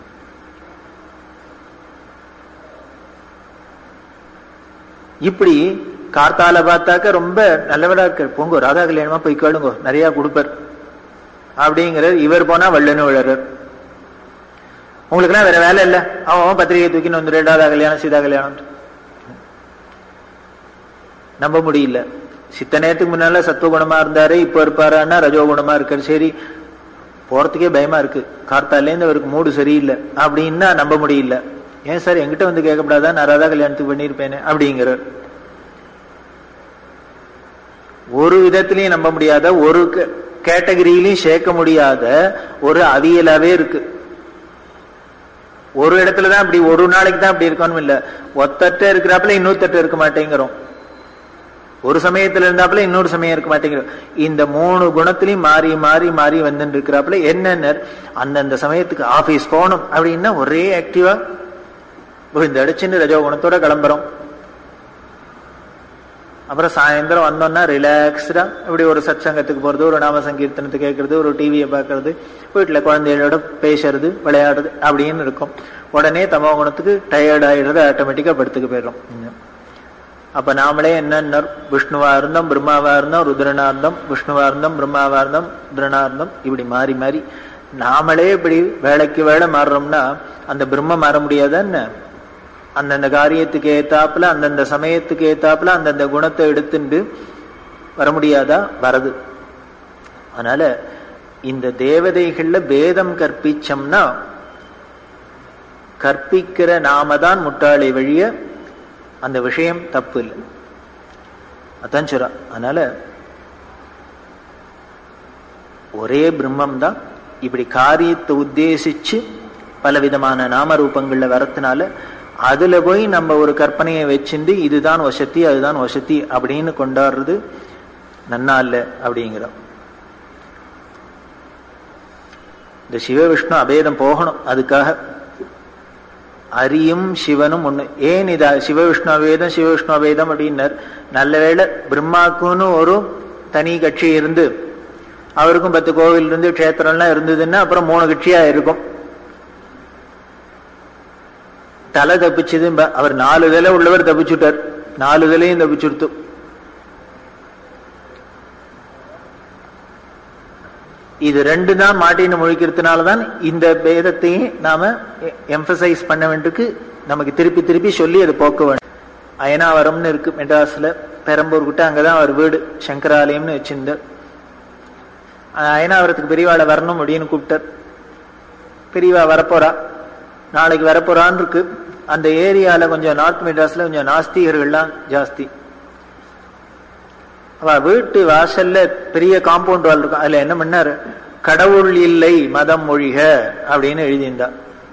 இப்படி கார்த்தால பார்த்தாக்க ரொம்ப நல்லவடா இருக்க போங்க ராதா கல்யாணமா போய் கேளுங்க நிறைய கொடுப்பார் அப்படிங்கிறார் இவர் போனா வள்ளனு விழறார் உங்களுக்குலாம் வேற வேலை இல்ல அவன் பத்திரிகை தூக்கின்னு வந்து ராதா கல்யாணம் சீதா கல்யாணம் நம்ப முடியல சித்த நேரத்துக்கு முன்னால சத்துவகுணமா இருந்தாரு இப்ப இருப்பாரான்னா ரஜோகுணமா இருக்காரு சரி போறதுக்கே பயமா இருக்கு கார்த்தாலேருந்து அவருக்கு மூடு சரியில்லை அப்படின்னா நம்ப முடியல ஏன் சார் என்கிட்ட வந்து கேட்கப்படாதா நான் ராதா கல்யாணத்துக்கு பண்ணியிருப்பேனே அப்படிங்கிறார் ஒரு விதத்திலையும் நம்ப முடியாத ஒரு கேட்டகரியிலையும் சேர்க்க முடியாத ஒரு அவியலாவே இருக்கு ஒரு இடத்துலதான் அப்படி ஒரு நாளைக்கு தான் அப்படி இருக்கணும் இல்ல ஒத்தட்ட இருக்கிறாப்புல இன்னொருத்தட்ட இருக்க மாட்டேங்கிறோம் ஒரு சமயத்துல இருந்தாப்புல இன்னொரு சமயம் இருக்க மாட்டேங்கிறது இந்த மூணு குணத்திலையும் மாறி மாறி மாறி வந்துட்டு இருக்கிறாப்புல என்னென்ன அந்தந்த சமயத்துக்கு ஆபீஸ் போகணும் அப்படின்னா ஒரே ஆக்டிவா இந்த அடிச்சுன்னு ரஜோ குணத்தோட கிளம்புறோம் அப்புறம் சாயந்தரம் வந்தோம்னா ரிலாக்ஸ்டா இப்படி ஒரு சத் சங்கத்துக்கு போறது ஒரு நாம சங்கீர்த்தனத்தை கேட்கறது ஒரு டிவியை பார்க்கறது வீட்டுல குழந்தைகளோட பேசுறது விளையாடுறது அப்படின்னு இருக்கும் உடனே தமோ குணத்துக்கு டயர்ட் ஆயிடுறது ஆட்டோமேட்டிக்கா படுத்துக்கு போயிடும் அப்ப நாமளே என்ன விஷ்ணுவா இருந்தோம் பிரம்மாவா இருந்தோம் ருத்ரனா இருந்தோம் விஷ்ணுவா இருந்தோம் பிரம்மாவா இருந்தோம் ருத்ரனா இருந்தோம் இப்படி மாறி மாறி நாமளே இப்படி வேலைக்கு வேலை மாறுறோம்னா அந்த பிரம்ம மாற முடியாதா என்ன அந்தந்த காரியத்துக்கு ஏத்தாப்புல அந்தந்த சமயத்துக்கு ஏத்தாப்புல அந்தந்த குணத்தை எடுத்துட்டு வர முடியாதா வரது அதனால இந்த தேவதைகள்ல பேதம் கற்பிச்சோம்னா கற்பிக்கிற நாம தான் முட்டாளை வழிய அந்த விஷயம் தப்பு இல்லை அதான் சொல்ற அதனால ஒரே பிரம்மம் தான் இப்படி காரியத்தை உத்தேசிச்சு பலவிதமான நாம ரூபங்கள்ல வரத்தினால அதுல போய் நம்ம ஒரு கற்பனையை வச்சுட்டு இதுதான் வசத்தி அதுதான் வசத்தி அப்படின்னு கொண்டாடுறது நன்னா இல்ல அப்படிங்கிறோம் இந்த சிவவிஷ்ணு அபேதம் போகணும் அதுக்காக அரியும் சிவனும் ஒண்ணு ஏன் இதா சிவவிஷ்ணு அபேதம் சிவவிஷ்ணு அபேதம் அப்படின்னர் நல்ல வேளை பிரம்மாக்குன்னு ஒரு தனி கட்சி இருந்து அவருக்கும் பத்து கோவில் இருந்து கஷேத்திரம்லாம் இருந்ததுன்னா அப்புறம் மூணு கட்சியா இருக்கும் தலை தப்பிச்சது அவர் நாலு தலை உள்ளவர் தப்பிச்சுட்டார் நாலு தலையும் தப்பிச்சுடுத்து இது ரெண்டு தான் மாட்டின்னு முழிக்கிறதுனாலதான் இந்த பேதத்தையும் நாம எம்பசைஸ் பண்ண வேண்டியதுக்கு நமக்கு திருப்பி திருப்பி சொல்லி அதை போக்க வேண்டும் அயனாவரம்னு இருக்கு மெட்ராஸ்ல பெரம்பூர் கிட்ட அங்கதான் அவர் வீடு சங்கராலயம்னு வச்சிருந்தார் அயனாவரத்துக்கு பெரியவாளை வரணும் அப்படின்னு கூப்பிட்டார் பெரியவா வரப்போறா நாளைக்கு வரப்போறான்னு இருக்கு அந்த ஏரியால கொஞ்சம் நார்த் மெட்ராஸ்ல கொஞ்சம் நாஸ்திகர்கள்லாம் ஜாஸ்தி அவ வீட்டு வாசல்ல பெரிய காம்பவுண்ட் வால் இருக்கும் அதுல என்ன பண்ணாரு கடவுள் இல்லை மதம் மொழிக அப்படின்னு எழுதியிருந்தா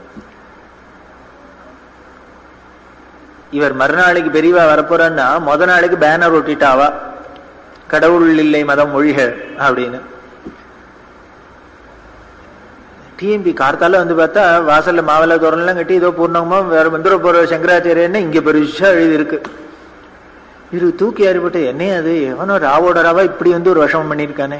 இவர் மறுநாளைக்கு பெரியவா வரப்போறன்னா முத நாளைக்கு பேனர் ஒட்டிட்டாவா கடவுள் இல்லை மதம் மொழிக அப்படின்னு டிஎம்பி கார்த்தால வந்து பார்த்தா வாசல்ல மாவல தோரணெல்லாம் கட்டி ஏதோ பூர்ணமா வேற வந்துட போற சங்கராச்சாரியன்னு இங்க பெருசா எழுதி இருக்கு இரு தூக்கி அறிவிட்டு என்ன அது எவனோ ராவோட ராவா இப்படி வந்து ஒரு விஷமம் பண்ணியிருக்கானே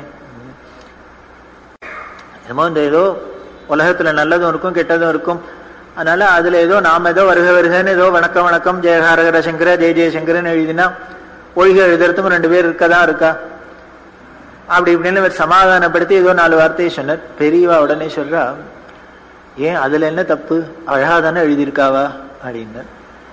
என்னமோ இந்த ஏதோ உலகத்துல நல்லதும் இருக்கும் கெட்டதும் இருக்கும் அதனால அதுல ஏதோ நாம ஏதோ வருக வருகன்னு ஏதோ வணக்கம் வணக்கம் ஜெயஹரகர சங்கர ஜெய ஜெயசங்கரன் எழுதினா ஒழிக எழுதுறதுக்கும் ரெண்டு பேர் இருக்கதான் இருக்கா அப்படி இப்படின்னு இவர் சமாதானப்படுத்தி ஏதோ நாலு வார்த்தையை சொன்னார் பெரியவா உடனே சொல்றா ஏன் அதுல என்ன தப்பு அழகா தானே எழுதியிருக்காவா அப்படின்னார்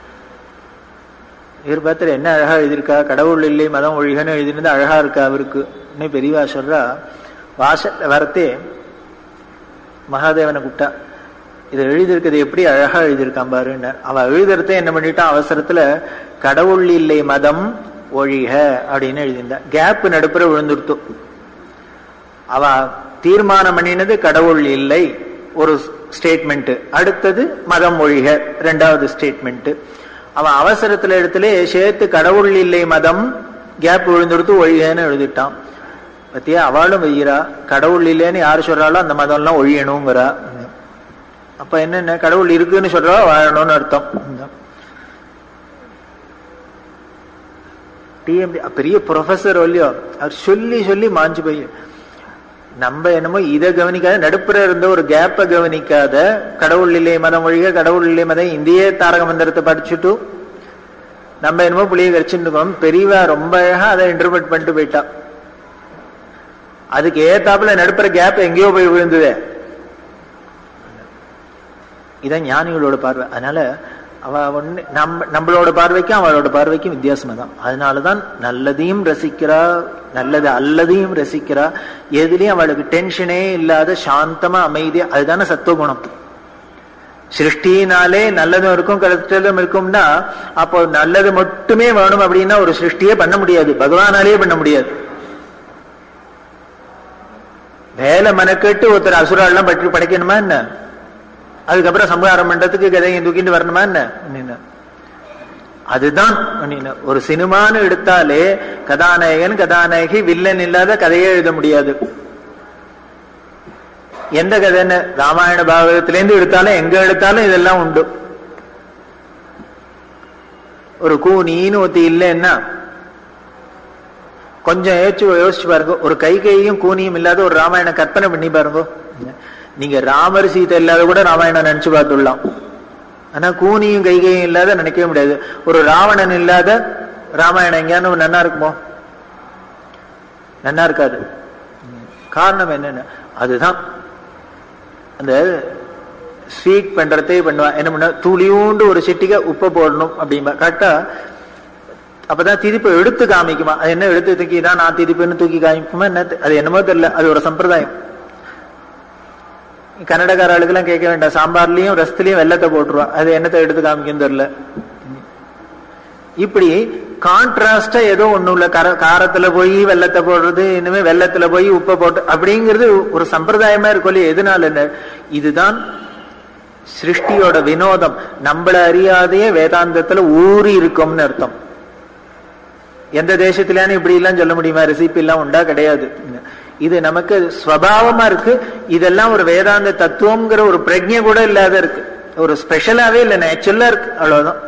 இவர் பார்த்து என்ன அழகா எழுதியிருக்கா கடவுள் இல்லை மதம் ஒழிகன்னு எழுதினது அழகா இருக்கா அவருக்கு இன்னும் பெரியவா சொல்றா வாசல்ல வரத்தே மகாதேவனை கூப்பிட்டா இதை எழுதியிருக்கிறது எப்படி அழகா எழுதியிருக்கான் பாருன்னு அவ எழுதுறதே என்ன பண்ணிட்டான் அவசரத்துல கடவுள் இல்லை மதம் ஒழிக அப்படின்னு எழுதியிருந்தா கேப் நடுப்புற விழுந்துடுத்து அவ தீர்மானம் பண்ணினது கடவுள் இல்லை ஒரு ஸ்டேட்மெண்ட் அடுத்தது மதம் ஒழிக ரெண்டாவது ஸ்டேட்மெண்ட் அவன் அவசரத்துல இடத்துல சேர்த்து கடவுள் இல்லை மதம் கேப் விழுந்துடுத்து ஒழிகன்னு எழுதிட்டான் பத்தியா அவளும் வெய்யறா கடவுள் இல்லைன்னு யாரு சொல்றாளோ அந்த மதம் எல்லாம் ஒழியணுங்கிறா அப்ப என்னென்ன கடவுள் இருக்குன்னு சொல்றா வாழணும்னு அர்த்தம் டிஎம்டி பெரிய ப்ரொஃபசர் இல்லையோ அவர் சொல்லி சொல்லி மாஞ்சு போய் நம்ம என்னமோ இதை கவனிக்காத நடுப்புற இருந்த ஒரு கேப்பை கவனிக்காத கடவுள் இல்லை மதம் ஒழிக கடவுள் இல்லை மதம் இந்திய தாரக மந்திரத்தை படிச்சுட்டு நம்ம என்னமோ புளிய கரிச்சுட்டு இருக்கோம் பெரியவா ரொம்ப அழகா அதை இன்டர்பிரட் பண்ணிட்டு போயிட்டா அதுக்கு ஏத்தாப்புல நடுப்புற கேப் எங்கேயோ போய் விழுந்தது இதான் ஞானிகளோட பார்வை அதனால அவ ஒண்ணு நம்ம நம்மளோட பார்வைக்கும் அவளோட பார்வைக்கும் வித்தியாசமா தான் அதனாலதான் நல்லதையும் ரசிக்கிறா நல்லது அல்லதையும் ரசிக்கிறா எதுலயும் அவளுக்கு டென்ஷனே இல்லாத சாந்தமா அமைதியா அதுதானே சத்துவகுணம் சிருஷ்டினாலே நல்லதும் இருக்கும் கருத்தலும் இருக்கும்னா அப்போ நல்லது மட்டுமே வேணும் அப்படின்னா ஒரு சிருஷ்டியே பண்ண முடியாது பகவானாலேயே பண்ண முடியாது வேலை மனக்கெட்டு ஒருத்தர் அசுராலாம் பற்றி படைக்கணுமா என்ன அதுக்கப்புறம் சம்ஹாரம் பண்றதுக்கு கதையை தூக்கிட்டு வரணுமா என்ன அதுதான் பண்ணின. ஒரு சினிமான்னு எடுத்தாலே கதாநாயகன் கதாநாயகி வில்லன் இல்லாத கதையே எழுத முடியாது எந்த கதைன்னு ராமாயண பாகவதத்திலேருந்து எடுத்தாலும் எங்க எடுத்தாலும் இதெல்லாம் உண்டு ஒரு கூனின்னு ஒத்தி இல்லைன்னா கொஞ்சம் யோசிச்சு யோசிச்சு பாருங்க ஒரு கை கையும் கூனியும் இல்லாத ஒரு ராமாயணம் கற்பனை பண்ணி பாருங்க நீங்க ராமர் சீதை இல்லாத கூட ராமாயணம் நினைச்சு பார்த்துடலாம் ஆனா கூனியும் கை கையும் இல்லாத நினைக்கவே முடியாது ஒரு ராவணன் இல்லாத ராமாயணம் எங்கேயானு நன்னா இருக்குமோ நன்னா இருக்காது காரணம் என்னன்னு அதுதான் அந்த ஸ்வீட் பண்றதே பண்ணுவா என்ன பண்ண துளியூண்டு ஒரு சிட்டிகை உப்பை போடணும் அப்படிம்பா கரெக்டா அப்பதான் திருப்பி எடுத்து காமிக்குமா அது என்ன எடுத்து தூக்கி தான் நான் திருப்பின்னு தூக்கி காமிக்குமா என்ன தெ- அது என்னமோ தெரியல அது ஒரு சம்பிரதாயம் கன்னடக்கார ஆளுக்கெல்லாம் கேட்க வேண்டாம் சாம்பார்லயும் ரசத்துலயும் வெள்ளத்தை போட்டுருவா அது என்னத்தை எடுத்து காமிக்கும் தெரியல இப்படி கான்ட்ராஸ்டா ஏதோ ஒண்ணும் இல்ல கர காரத்துல போய் வெள்ளத்தை போடுறது இனிமே வெள்ளத்துல போய் உப்பை போட்டு அப்படிங்கிறது ஒரு சம்பிரதாயமா இருக்கும் இல்லையா எதனால என்ன? இதுதான் சிருஷ்டியோட வினோதம் நம்மள அறியாதையே வேதாந்தத்துல ஊறி இருக்கும்னு அர்த்தம் எந்த தேசத்திலான இப்படி எல்லாம் சொல்ல முடியுமா ரெசிபி எல்லாம் உண்டா கிடையாது இது நமக்கு ஸ்வபாவமா இருக்கு இதெல்லாம் ஒரு வேதாந்த தத்துவம்ங்கிற ஒரு பிரஜை கூட இல்லாத இருக்கு ஒரு ஸ்பெஷலாவே இல்ல நேச்சுரலா இருக்கு அவ்வளவுதான்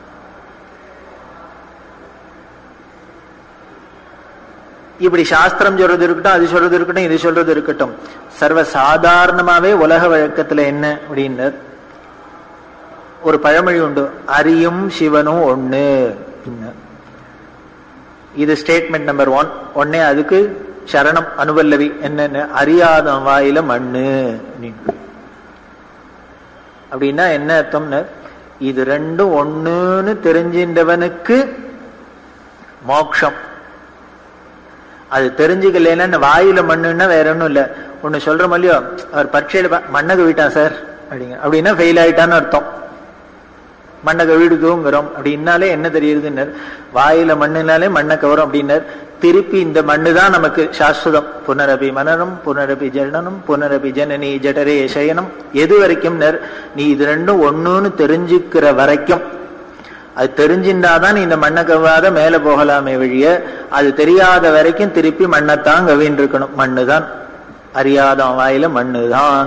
இப்படி சாஸ்திரம் சொல்றது இருக்கட்டும் அது சொல்றது இருக்கட்டும் இது சொல்றது இருக்கட்டும் சர்வ சாதாரணமாவே உலக வழக்கத்துல என்ன அப்படின்னு ஒரு பழமொழி உண்டு அரியும் சிவனும் ஒண்ணு அப்படின்னு. இது ஸ்டேட்மெண்ட் நம்பர் ஒன் ஒன்னே அதுக்கு சரணம் அனுபல்லவி என்னன்னு அறியாத வாயில மண்ணு அப்படின்னு. அப்படின்னா என்ன அர்த்தம்னு இது ரெண்டும் ஒண்ணுன்னு தெரிஞ்சின்றவனுக்கு மோக்ஷம் அது தெரிஞ்சுக்கலைன்னா இந்த வாயில மண்ணுன்னா வேற ஒண்ணும் இல்ல ஒண்ணு சொல்ற மல்லியோ அவர் பரீட்சையில பா- மண்ணை கவிட்டான் சார் அப்படிங்க அப்படின்னா ஃபெயில் ஆயிட்டான்னு அர்த்தம் மண்ணை கவிடுதோங்கிறோம் அப்படின்னாலே என்ன தெரியுதுன்னு வாயில மண்ணுனாலே மண்ணை கவரும் அப்படின்னார் திருப்பி இந்த மண்ணு தான் நமக்கு சாஸ்வதம் புனரபி மனனம் புனரபி ஜனனம் புனரபி ஜனனி ஜடரே சயனம் எது வரைக்கும் நீ இது ரெண்டும் ஒண்ணுன்னு தெரிஞ்சுக்கிற வரைக்கும் அது தெரிஞ்சின்றாதான் நீ இந்த மண்ணை கவ்வாத மேல போகலாமே வழிய அது தெரியாத வரைக்கும் திருப்பி மண்ணைத்தான் கவின்னு இருக்கணும் மண்ணுதான் அறியாத வாயில மண்ணுதான்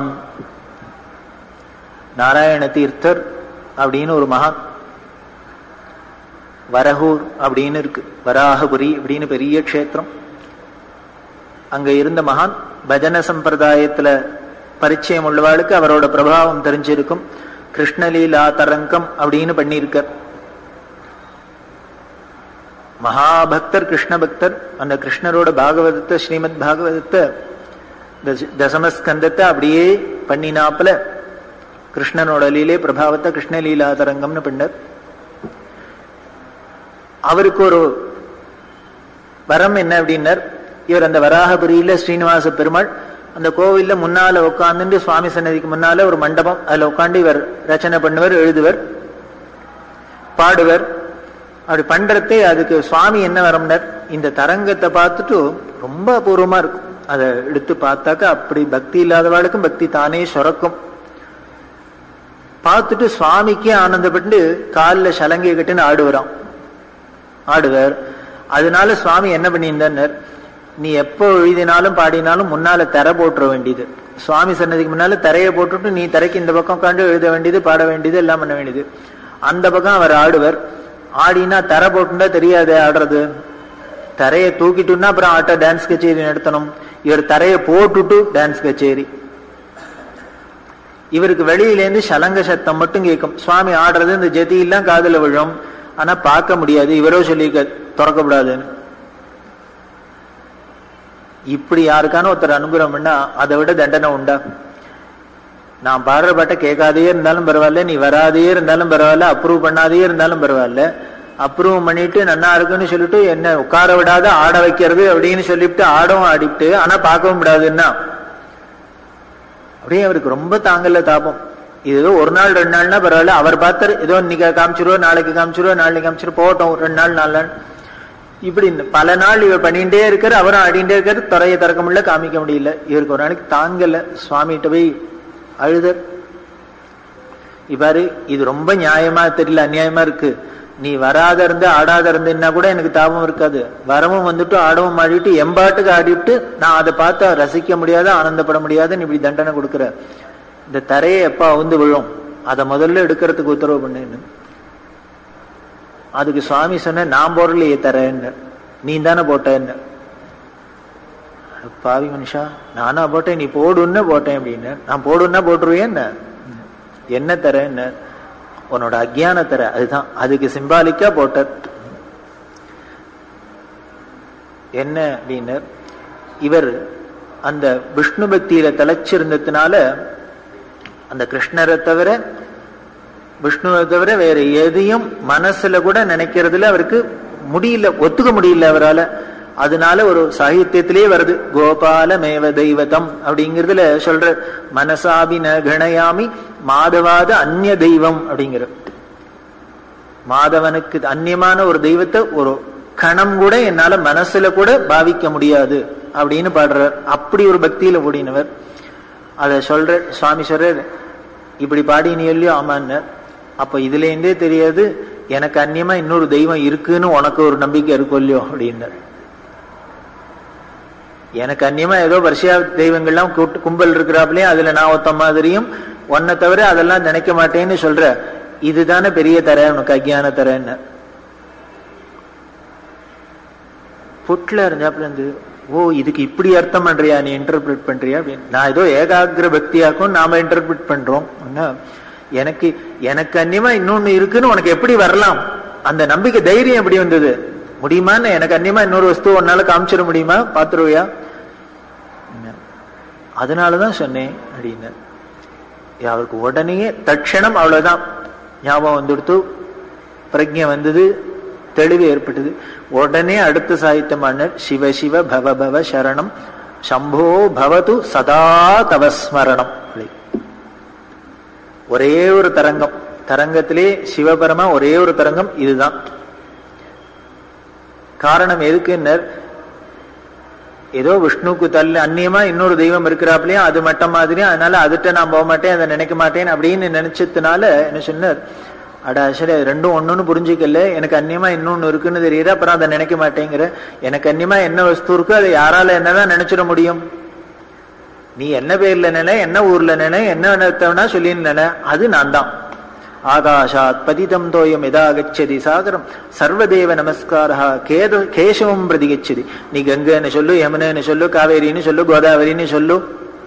நாராயண தீர்த்தர் அப்படின்னு ஒரு மகான் வரகூர் அப்படின்னு இருக்கு வராகபுரி அப்படின்னு பெரிய க்ஷேத்திரம் அங்க இருந்த மகான் பஜன சம்பிரதாயத்துல பரிச்சயம் உள்ளவாளுக்கு அவரோட பிரபாவம் தெரிஞ்சிருக்கும் கிருஷ்ணலீலா தரங்கம் அப்படின்னு பண்ணியிருக்கார் மகாபக்தர் கிருஷ்ண பக்தர் அந்த கிருஷ்ணரோட பாகவதத்தை ஸ்ரீமத் பாகவதத்தை தச- தசமஸ்கந்தத்தை அப்படியே பண்ணினாப்புல கிருஷ்ணனோட லீலே பிரபாவத்தை கிருஷ்ணலீலா தரங்கம்னு பண்ணார் அவருக்கு ஒரு வரம் என்ன அப்படின்னார் இவர் அந்த வராகபுரியில ஸ்ரீனிவாச பெருமாள் அந்த கோவில்ல முன்னால உட்கார்ந்துட்டு சுவாமி சன்னதிக்கு முன்னால ஒரு மண்டபம் அதுல உட்காந்து இவர் ரச்சனை பண்ணுவர் எழுதுவர் பாடுவர் அப்படி பண்றதே அதுக்கு சுவாமி என்ன வரம்னர் இந்த தரங்கத்தை பார்த்துட்டு ரொம்ப அபூர்வமா இருக்கும் அதை எடுத்து பார்த்தாக்க அப்படி பக்தி இல்லாதவாளுக்கும் பக்தி தானே சுரக்கும் பார்த்துட்டு சுவாமிக்கே ஆனந்தப்பட்டு காலில் சலங்கை கட்டுன்னு ஆடுவராம் ஆடுவர் அதனால சுவாமி என்ன பண்ணியிருந்தார் நீ எப்போ எழுதினாலும் பாடினாலும் முன்னால தரை போட்டுற வேண்டியது சுவாமி சன்னதிக்கு முன்னால தரையை போட்டுட்டு நீ தரைக்கு இந்த பக்கம் உட்காந்து எழுத வேண்டியது பாட வேண்டியது எல்லாம் பண்ண வேண்டியது அந்த பக்கம் அவர் ஆடுவர் ஆடினா தரை போட்டுண்டா தெரியாது ஆடுறது தரையை தூக்கிட்டுன்னா அப்புறம் ஆட்ட டான்ஸ் கச்சேரி நடத்தணும் இவர் தரையை போட்டுட்டு டான்ஸ் கச்சேரி இவருக்கு வெளியிலேருந்து சலங்க சத்தம் மட்டும் கேட்கும் சுவாமி ஆடுறது இந்த ஜெதி எல்லாம் காதுல விழும் ஆனா பார்க்க முடியாது இவரோ சொல்லி திறக்கப்படாதுன்னு இப்படி யாருக்கான ஒருத்தர் அனுகிரகம் பண்ணா அதை விட தண்டனை உண்டா நான் பாடுற பாட்டை கேட்காதே இருந்தாலும் பரவாயில்ல நீ வராதே இருந்தாலும் பரவாயில்ல அப்ரூவ் பண்ணாதே இருந்தாலும் பரவாயில்ல அப்ரூவ் பண்ணிட்டு நன்னா இருக்குன்னு சொல்லிட்டு என்ன உட்கார விடாத ஆட வைக்கிறது அப்படின்னு சொல்லிவிட்டு ஆடவும் ஆடிவிட்டு ஆனா பார்க்கவும் விடாதுன்னா அப்படியே அவருக்கு ரொம்ப தாங்கல தாபம் இது ஏதோ ஒரு நாள் ரெண்டு நாள்னா பரவாயில்ல அவர் பார்த்தாரு ஏதோ இன்னைக்கு காமிச்சிருவோ நாளைக்கு காமிச்சிருவோ நாளைக்கு காமிச்சிரு போகட்டும் ரெண்டு நாள் நாலு நாள் இப்படி பல நாள் இவர் பண்ணிட்டே இருக்காரு அவரும் ஆடிண்டே இருக்காரு துறையை திறக்க முடியல காமிக்க முடியல இவருக்கு ஒரு நாளைக்கு தாங்கல சுவாமிகிட்ட போய் அழுதர் இவ்வாறு இது ரொம்ப நியாயமா தெரியல அநியாயமா இருக்கு நீ வராத இருந்து ஆடாத இருந்தேன்னா கூட எனக்கு தாபம் இருக்காது வரவும் வந்துட்டு ஆடவும் ஆடிட்டு எம்பாட்டுக்கு ஆடிட்டு நான் அதை பார்த்து ரசிக்க முடியாத ஆனந்தப்பட முடியாத நீ இப்படி தண்டனை கொடுக்குற இந்த தரையை எப்ப அவுந்து விழும் அதை முதல்ல எடுக்கிறதுக்கு உத்தரவு பண்ணுன்னு அதுக்கு சுவாமி சொன்ன நான் போடலையே தரேன்னு நீ தானே போட்டேன்னு பாவி மனுஷா நானா போட்டேன் நீ போடுன்னு போட்டேன் அப்படின்னு நான் போடுன்னா போட்டுருவேன் என்ன தரேன்னு உன்னோட அஜ்ஞான தர அதுதான் அதுக்கு சிம்பாலிக்கா போட்ட என்ன அப்படின்னு இவர் அந்த விஷ்ணு பக்தியில தலைச்சிருந்ததுனால அந்த கிருஷ்ணரை தவிர விஷ்ணுவை தவிர வேற எதையும் மனசுல கூட நினைக்கிறதுல அவருக்கு முடியல ஒத்துக்க முடியல அவரால் அதனால ஒரு சாகித்யத்திலேயே வருது கோபால மேவ தெய்வதம் அப்படிங்கிறதுல சொல்ற மனசாபின கணயாமி மாதவாத அந்நிய தெய்வம் அப்படிங்கிற மாதவனுக்கு அந்நியமான ஒரு தெய்வத்தை ஒரு கணம் கூட என்னால மனசுல கூட பாவிக்க முடியாது அப்படின்னு பாடுறார் அப்படி ஒரு பக்தியில ஓடினவர் அத சொல்ற சுவாமி சொல்றார் இப்படி பாடினி இல்லையோ ஆமான்னு அப்ப இதுல இருந்தே தெரியாது எனக்கு அந்நியமா இன்னொரு தெய்வம் இருக்குன்னு உனக்கு ஒரு நம்பிக்கை இருக்கும் இல்லையோ அப்படின்னார் எனக்கு அந்நியமா ஏதோ வருஷா தெய்வங்கள்லாம் கூட்டு கும்பல் இருக்கிறாப்லயும் அதுல நான் ஒத்த மாதிரியும் உன்னை தவிர அதெல்லாம் நினைக்க மாட்டேன்னு சொல்ற இதுதானே பெரிய தர உனக்கு அஜ்ஞான தரன்னு புட்ல இருந்தாப்புல இருந்து ஓ இதுக்கு இப்படி அர்த்தம் பண்றியா நீ இன்டர்பிரட் பண்றியா அப்படின்னு நான் ஏதோ ஏகாகிர பக்தியாக்கும் நாம இன்டர்பிரட் பண்றோம் எனக்கு எனக்கு அந்நியமா இன்னொன்னு இருக்குன்னு உனக்கு எப்படி வரலாம் அந்த நம்பிக்கை தைரியம் எப்படி வந்தது முடியுமான்னு எனக்கு அந்நியமா இன்னொரு வஸ்து உன்னால காமிச்சிட முடியுமா பாத்துருவியா அதனாலதான் சொன்னேன் அப்படின்னு அவருக்கு உடனே தட்சணம் அவ்வளவுதான் ஞாபகம் வந்துடுத்து பிரஜை வந்தது தெளிவு ஏற்பட்டது உடனே அடுத்த சாகித்யமான சிவ சிவ பவ பவ சரணம் சம்போ பவது சதா தவஸ்மரணம் ஒரே ஒரு தரங்கம் தரங்கத்திலே சிவபரமா ஒரே ஒரு தரங்கம் இதுதான் காரணம் எதுக்குன்னர் ஏதோ விஷ்ணுக்கு தள்ள அந்நியமா இன்னொரு தெய்வம் இருக்கிறாப்லயும் அது மட்டம் மாதிரி அதனால அதுட்ட நான் போக மாட்டேன் அதை நினைக்க மாட்டேன் அப்படின்னு நினைச்சதுனால என்ன சொன்னார் அடா சரி அது ரெண்டும் ஒண்ணுன்னு புரிஞ்சுக்கல எனக்கு அந்நியமா இன்னொன்னு இருக்குன்னு தெரியுது அப்புறம் அதை நினைக்க மாட்டேங்கிற எனக்கு அந்நியமா என்ன வஸ்து இருக்கோ அதை யாரால என்னதான் நினைச்சிட முடியும் நீ என்ன பேர்ல நினை என்ன ஊர்ல நினை என்ன நினைத்தவனா சொல்லி நினை அது நான் தான் ஆகாஷாத் பதிதம் தோயம் எதா கச்சதி சாகரம் சர்வதேவ நமஸ்காரா கேத கேசவம் பிரதி கச்சதி நீ கங்கன்னு சொல்லு யமுனன்னு சொல்லு காவேரின்னு சொல்லு கோதாவரின்னு சொல்லு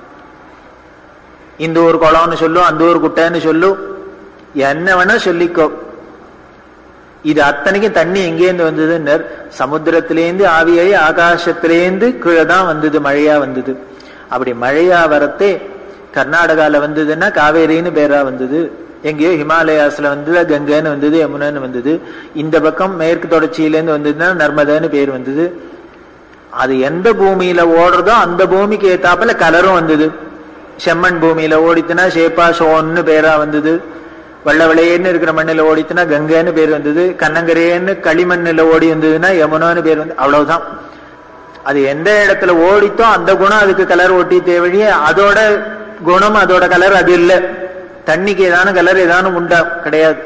இந்த ஊர் குளம்னு சொல்லு அந்த ஊர் குட்டைன்னு சொல்லு என்ன வேணா சொல்லிக்கோ இது அத்தனைக்கும் தண்ணி எங்கேருந்து வந்ததுன்னு சமுத்திரத்திலேருந்து ஆவியாயி ஆகாசத்திலேருந்து கீழே தான் வந்தது மழையா வந்தது அப்படி மழையா வரத்தே கர்நாடகால வந்ததுன்னா காவேரின்னு பேரா வந்தது எங்கேயோ ஹிமாலயாஸ்ல வந்தது கங்கைன்னு வந்தது யமுனன்னு வந்தது இந்த பக்கம் மேற்கு தொடர்ச்சியிலேருந்து வந்ததுன்னா நர்மதான்னு பேர் வந்தது அது எந்த பூமியில ஓடுறதோ அந்த பூமிக்கு ஏத்தாப்புல கலரும் வந்தது செம்மண் பூமியில ஓடித்துனா ஷேப்பா ஷோன்னு பேரா வந்தது வெள்ள வெளையன்னு இருக்கிற மண்ணில் ஓடித்துனா கங்கைன்னு பேர் வந்தது கண்ணங்கரேன்னு களிமண்ணில் ஓடி வந்ததுன்னா யமுனான்னு பேர் வந்து அவ்வளவுதான் அது எந்த இடத்துல ஓடித்தோ அந்த குணம் அதுக்கு கலர் ஒட்டி தேவையே அதோட குணம் அதோட கலர் அது இல்லை தண்ணிக்கு ஏதான கலர் ஏதானும் உண்டா கிடையாது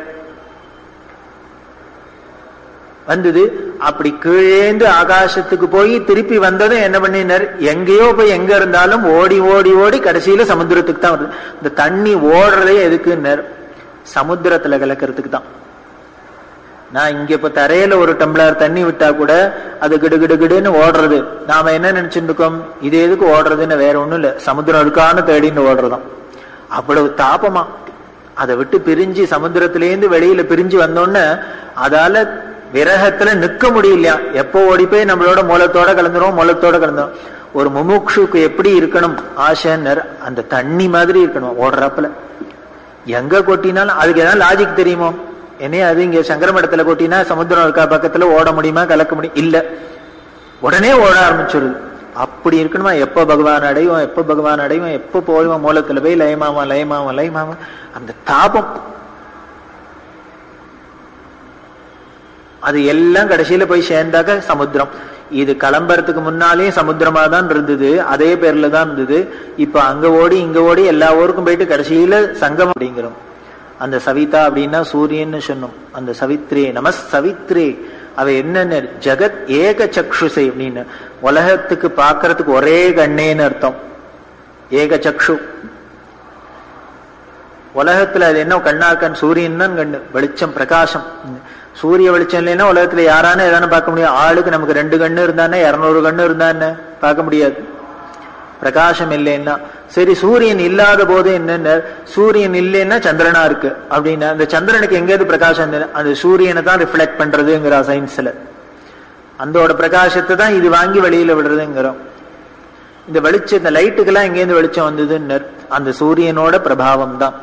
வந்தது அப்படி கீழேந்து ஆகாசத்துக்கு போய் திருப்பி வந்ததும் என்ன பண்ணினார் எங்கேயோ போய் எங்க இருந்தாலும் ஓடி ஓடி ஓடி கடைசியில சமுத்திரத்துக்கு தான் வருது இந்த தண்ணி ஓடுறதே எதுக்குன்னார் சமுத்திரத்துல கலக்கிறதுக்கு தான் நான் இங்க இப்ப தரையில ஒரு டம்ளர் தண்ணி விட்டா கூட அது கிடு கிடு கிடுன்னு ஓடுறது நாம என்ன நினைச்சுட்டு இருக்கோம் இது எதுக்கு ஓடுறதுன்னு வேற ஒண்ணும் இல்ல சமுத்திரம் இருக்கான்னு தேடின்னு ஓடுறதாம் அவ்வளவு தாபமா அதை விட்டு பிரிஞ்சு சமுத்திரத்திலேருந்து வெளியில பிரிஞ்சு வந்தோன்னு அதால விரகத்துல நிக்க முடியலையா எப்போ ஓடி போய் நம்மளோட மூலத்தோட கலந்துரும் மூலத்தோட கலந்துரும் ஒரு முமுக்ஷுக்கு எப்படி இருக்கணும் ஆசைன்னர் அந்த தண்ணி மாதிரி இருக்கணும் ஓடுறப்பல எங்க கொட்டினாலும் அதுக்கு ஏதாவது லாஜிக் தெரியுமோ என்னைய அது இங்க சங்கரமடத்துல கொட்டினா சமுத்திரம் இருக்கா பக்கத்துல ஓட முடியுமா கலக்க முடியும் இல்ல உடனே ஓட ஆரம்பிச்சிருது அப்படி இருக்கணுமா எப்ப பகவான் அடைவோம் எப்ப பகவான் அடைவோம் எப்ப போய்வோம் மூலத்துல போய் லயமாவன் லயமாவன் லயமாவன் அந்த தாபம் அது எல்லாம் கடைசியில போய் சேர்ந்தாக்க சமுத்திரம் இது கிளம்புறதுக்கு முன்னாலே சமுத்திரமா தான் இருந்தது அதே பேர்ல தான் இருந்தது இப்ப அங்க ஓடி இங்க ஓடி எல்லா ஊருக்கும் போயிட்டு கடைசியில சங்கம் அப்படிங்கிறோம் அந்த சவிதா அப்படின்னா சூரியன்னு சொன்னோம் அந்த சவித்ரே நம சவித்ரே அவ என்னன்னு ஜெகத் ஏக சக்ஷுசை அப்படின்னு உலகத்துக்கு பார்க்கறதுக்கு ஒரே கண்ணேன்னு அர்த்தம் ஏக சக்ஷு உலகத்துல அது என்ன கண்ணா கண் சூரியன் தான் கண்ணு வெளிச்சம் பிரகாசம் சூரிய வெளிச்சம் இல்லைன்னா உலகத்துல யாரான எதானு பார்க்க முடியும் ஆளுக்கு நமக்கு ரெண்டு கண்ணு இருந்தானே இருநூறு கண்ணு இருந்தானே பார்க்க முடியாது பிரகாசம் இல்லைன்னா சரி சூரியன் இல்லாத போது என்னென்ன சூரியன் இல்லைன்னா சந்திரனா இருக்கு அப்படின்னா அந்த சந்திரனுக்கு எங்கேயாவது பிரகாசம் இருந்தது அந்த சூரியனை தான் ரிஃப்ளெக்ட் பண்றதுங்கிற சயின்ஸ்ல அந்தோட பிரகாசத்தை தான் இது வாங்கி வெளியில விடுறதுங்கிறோம் இந்த வெளிச்சம் இந்த லைட்டுக்கெல்லாம் எங்கேருந்து வெளிச்சம் வந்ததுன்னு அந்த சூரியனோட பிரபாவம் தான்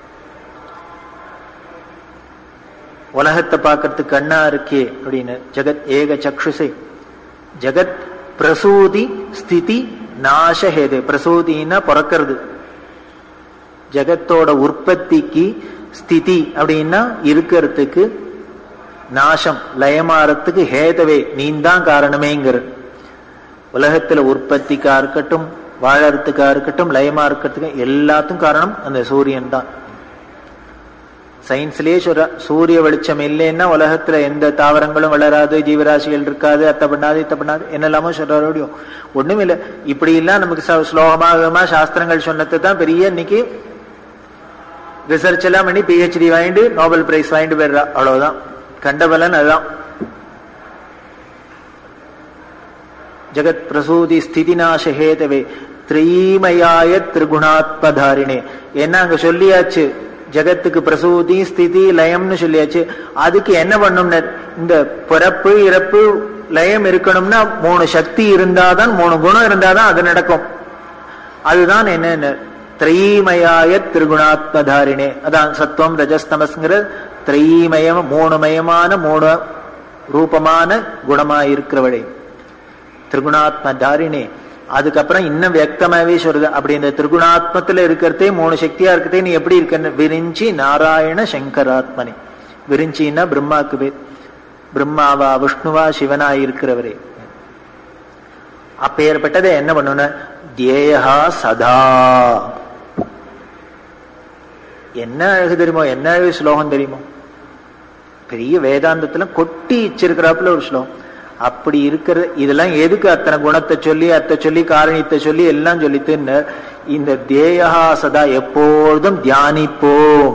உலகத்தை பார்க்கறதுக்கு கண்ணா இருக்கே அப்படின்னு ஜெகத் ஏக சக்ஷுசை ஜெகத் பிரசூதி ஸ்திதி நாசஹேது பிரசூதினா பிறக்கிறது ஜெகத்தோட உற்பத்திக்கு ஸ்திதி அப்படின்னா இருக்கிறதுக்கு நாசம் லயமாறத்துக்கு ஹேதவே நீந்தான் காரணமேங்கிற உலகத்துல உற்பத்திக்கா இருக்கட்டும் வாழறதுக்கா இருக்கட்டும் லயமா இருக்கிறதுக்கு எல்லாத்துக்கும் காரணம் அந்த சூரியன் தான் சயின்ஸ்லயே சொல்ற சூரிய வெளிச்சம் இல்லைன்னா உலகத்துல எந்த தாவரங்களும் வளராது ஜீவராசிகள் இருக்காது அத்தை பண்ணாது இத்த பண்ணாது என்னெல்லாமோ சொல்றாரோடியோ ஒண்ணும் இல்லை இப்படி எல்லாம் நமக்கு ஸ்லோகமாக சாஸ்திரங்கள் சொன்னது தான் பெரிய இன்னைக்கு ரிசர்ச் எல்லாம் பண்ணி பிஹெச்டி வாங்கிட்டு நோபல் பிரைஸ் வாங்கிட்டு போயிடுறா அவ்வளவுதான் கண்ட பலன் அதுதான் ஜெகத் பிரசூதி ஸ்திதிநாச ஹேதவே த்ரீமயாய திரிகுணாத்மதாரிணே என்ன அங்க சொல்லியாச்சு ஜெகத்துக்கு பிரசூதி ஸ்திதி லயம்னு சொல்லியாச்சு அதுக்கு என்ன பண்ணும்னு இந்த பிறப்பு இறப்பு லயம் இருக்கணும்னா மூணு சக்தி இருந்தாதான் மூணு குணம் இருந்தாதான் அது நடக்கும் அதுதான் என்னன்னு திரைமயாய திரிகுணாத்மதாரிணே அதான் சத்துவம் ரஜஸ்தமஸ்ங்கிற திரைமயம் மூணுமயமான மூணு ரூபமான குணமா இருக்கிறவளை திரிகுணாத்ம தாரிணே அதுக்கப்புறம் இன்னும் வியக்தமாவே சொல்றது அப்படி இந்த திரிகுணாத்மத்துல இருக்கிறதே மூணு சக்தியா இருக்கிறதே நீ எப்படி இருக்க விரிஞ்சி நாராயண சங்கராத்மனி விரிஞ்சின்னா பிரம்மாக்கு பேர் பிரம்மாவா விஷ்ணுவா சிவனா இருக்கிறவரே அப்பேற்பட்டதை என்ன பண்ணணும் தேயா சதா என்ன அழகு தெரியுமோ என்ன அழகு ஸ்லோகம் தெரியுமோ பெரிய வேதாந்தத்துல கொட்டி வச்சிருக்கிறாப்புல ஒரு ஸ்லோகம் அப்படி இருக்கிற இதெல்லாம் எதுக்கு அத்தனை குணத்தை சொல்லி அத்தை சொல்லி காரணியத்தை சொல்லி எல்லாம் சொல்லித்துன்னு இந்த தேயா சதா எப்பொழுதும் தியானிப்போம்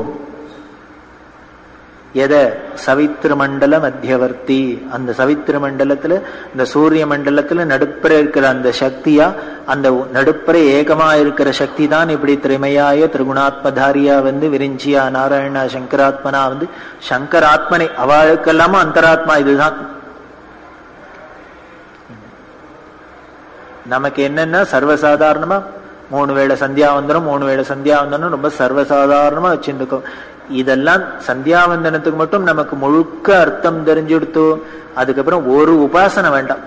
எத சவித்திர மண்டல மத்தியவர்த்தி அந்த சவித்திர மண்டலத்துல இந்த சூரிய மண்டலத்துல நடுப்புற இருக்கிற அந்த சக்தியா அந்த நடுப்புற ஏகமா இருக்கிற சக்தி தான் இப்படி திறமையாய திரிகுணாத்மதாரியா வந்து விரிஞ்சியா நாராயணா சங்கராத்மனா வந்து சங்கராத்மனை அவளுக்கெல்லாம அந்தராத்மா இதுதான் நமக்கு என்னன்னா சர்வசாதாரணமா மூணு வேளை சந்தியாவந்தனம் மூணு வேளை சந்தியாவந்தனம் ரொம்ப சர்வசாதாரணமா வச்சிருக்கோம் இதெல்லாம் சந்தியாவந்தனத்துக்கு மட்டும் நமக்கு முழுக்க அர்த்தம் தெரிஞ்சுடுத்து அதுக்கப்புறம் ஒரு உபாசனை வேண்டாம்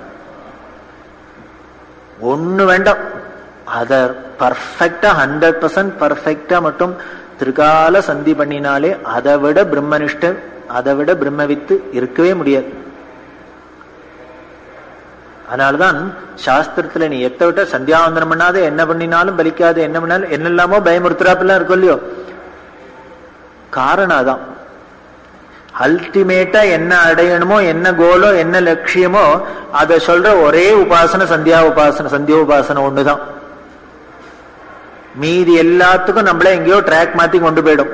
ஒண்ணு வேண்டாம் அத பர்ஃபெக்டா ஹண்ட்ரட் பர்சன்ட் பர்ஃபெக்டா மட்டும் திருக்கால சந்தி பண்ணினாலே அதை விட பிரம்மனிஷ்ட அதை விட பிரம்மவித்து இருக்கவே முடியாது அதனாலதான் சாஸ்திரத்துல நீ எத்த விட்ட சந்தியாவந்தனம் பண்ணாத என்ன பண்ணினாலும் பலிக்காது என்ன பண்ணாலும் என்னெல்லாமோ பயமுறுத்துறாப்பெல்லாம் இருக்கும் இல்லையோ காரணம் அதான் அல்டிமேட்டா என்ன அடையணுமோ என்ன கோலோ என்ன லட்சியமோ அதை சொல்ற ஒரே உபாசனை சந்தியா உபாசனை சந்தியா உபாசனை ஒண்ணுதான் மீதி எல்லாத்துக்கும் நம்மள எங்கேயோ ட்ராக் மாத்தி கொண்டு போயிடும்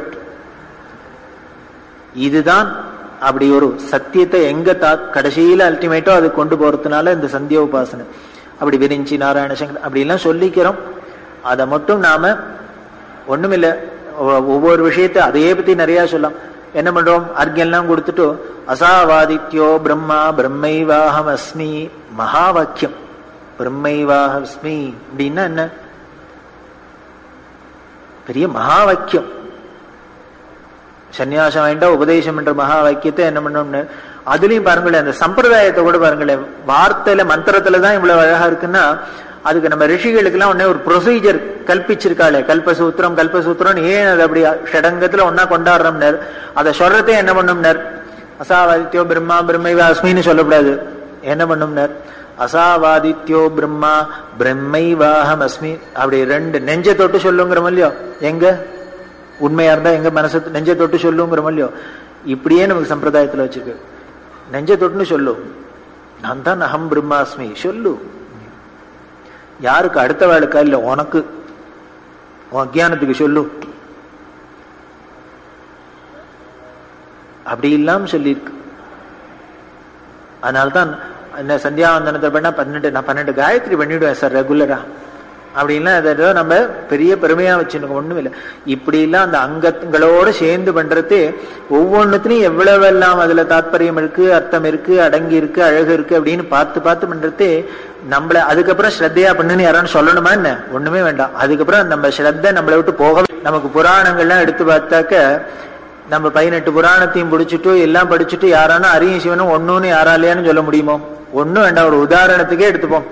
இதுதான் அப்படி ஒரு சத்தியத்தை எங்க தா கடைசியில அல்டிமேட்டோ அது கொண்டு போறதுனால இந்த சந்தியா உபாசனை அப்படி விரிஞ்சி நாராயண சங்கர் அப்படி எல்லாம் சொல்லிக்கிறோம் அதை மட்டும் நாம ஒண்ணுமில்ல ஒவ்வொரு விஷயத்தை அதையே பத்தி நிறைய சொல்லலாம் என்ன பண்றோம் அர்க்கியெல்லாம் கொடுத்துட்டு அசாவாதித்யோ பிரம்மா பிரம்மைவாகம் அஸ்மி மகா வாக்கியம் பிரம்மைவாகம் அஸ்மி அப்படின்னா என்ன பெரிய மகா வாக்கியம் சன்னியாசம் வேண்டாம் உபதேசம் என்ற மகா வாக்கியத்தை என்ன பண்ணோம்னு அதுலயும் பாருங்களேன் அந்த சம்பிரதாயத்தை கூட பாருங்களேன் வார்த்தையில மந்திரத்துல தான் இவ்வளவு அழகா இருக்குன்னா அதுக்கு நம்ம ரிஷிகளுக்கு எல்லாம் உடனே ஒரு ப்ரொசீஜர் கல்பிச்சிருக்காளே கல்பசூத்திரம் கல்பசூத்திரம் ஏன் அது அப்படி ஷடங்கத்துல ஒன்னா கொண்டாடுறோம்னர் அதை சொல்றதே என்ன பண்ணும்னர் அசாவாதித்யோ பிரம்மா பிரம்மைவ அஸ்மின்னு சொல்லக்கூடாது என்ன பண்ணும்னர் அசாவாதித்யோ பிரம்மா பிரம்மைவாகம் அஸ்மி அப்படி ரெண்டு நெஞ்ச தொட்டு சொல்லுங்கிறோம் இல்லையோ எங்க உண்மையா இருந்தா எங்க மனசை நெஞ்சை தொட்டு சொல்லுங்கிற இல்லையோ இப்படியே நமக்கு சம்பிரதாயத்துல வச்சிருக்கு நெஞ்சை தொட்டுன்னு சொல்லு நான் தான் அகம் பிரம்மாஸ்மி சொல்லு யாருக்கு அடுத்த வேலைக்கா இல்ல உனக்கு உன் அஜானத்துக்கு சொல்லு அப்படி இல்லாம சொல்லியிருக்கு அதனால்தான் என்ன சந்தியாவந்தனத்தை பண்ணா பன்னெண்டு நான் பன்னெண்டு காயத்ரி பண்ணிவிடுவேன் சார் ரெகுலரா அப்படின்லாம் அதை ஏதோ நம்ம பெரிய பெருமையா வச்சுருக்கோம் ஒண்ணும் இல்லை இப்படி எல்லாம் அந்த அங்கங்களோட சேர்ந்து பண்றது ஒவ்வொன்றுத்திலையும் எவ்வளவு எல்லாம் அதுல தாத்பரியம் இருக்கு அர்த்தம் இருக்கு அடங்கி இருக்கு அழகு இருக்கு அப்படின்னு பார்த்து பார்த்து பண்றது நம்மள அதுக்கப்புறம் ஸ்ரத்தையா பண்ணுன்னு யாரான்னு சொல்லணுமா என்ன ஒண்ணுமே வேண்டாம் அதுக்கப்புறம் நம்ம ஸ்ரத்த நம்மளை விட்டு போகவே நமக்கு புராணங்கள்லாம் எடுத்து பார்த்தாக்க நம்ம பதினெட்டு புராணத்தையும் பிடிச்சிட்டு எல்லாம் படிச்சுட்டு யாரானும் அரியும் சிவனும் ஒன்னுன்னு யாராலையான்னு சொல்ல முடியுமோ ஒன்னும் வேண்டாம் ஒரு உதாரணத்துக்கே எடுத்துப்போம்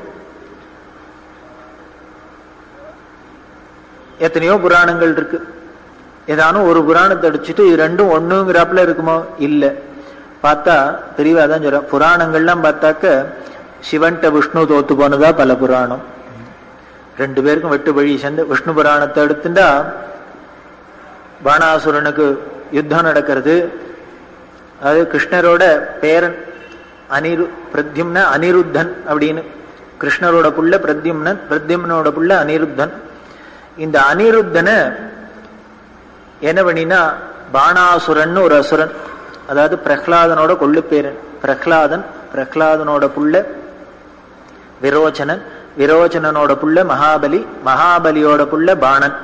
எத்தனையோ புராணங்கள் இருக்கு ஏதானும் ஒரு புராணத்தை அடிச்சுட்டு இது ரெண்டும் ஒண்ணுங்கிறாப்புல இருக்குமோ இல்ல பார்த்தா தெரியவா தான் சொல்ற புராணங்கள்லாம் பார்த்தாக்க சிவன்ட்ட விஷ்ணு தோத்து போனதா பல புராணம் ரெண்டு பேருக்கும் வெட்டு வழி சேர்ந்து விஷ்ணு புராணத்தை எடுத்துட்டா பாணாசுரனுக்கு யுத்தம் நடக்கிறது அது கிருஷ்ணரோட பேரன் அனிரு பிரத்யும்ன அனிருத்தன் அப்படின்னு கிருஷ்ணரோட புள்ள பிரத்யும்னன் பிரத்யும்னோட புள்ள அனிருத்தன் இந்த அனிருத்தனை என்ன பண்ணினா பாணாசுரன் ஒரு அசுரன் அதாவது பிரஹ்லாதனோட கொள்ளு பேரன் பிரஹ்லாதன் பிரஹ்லாதனோட புள்ள விரோச்சனன் விரோச்சனனோட புள்ள மகாபலி மகாபலியோட புள்ள பாணன்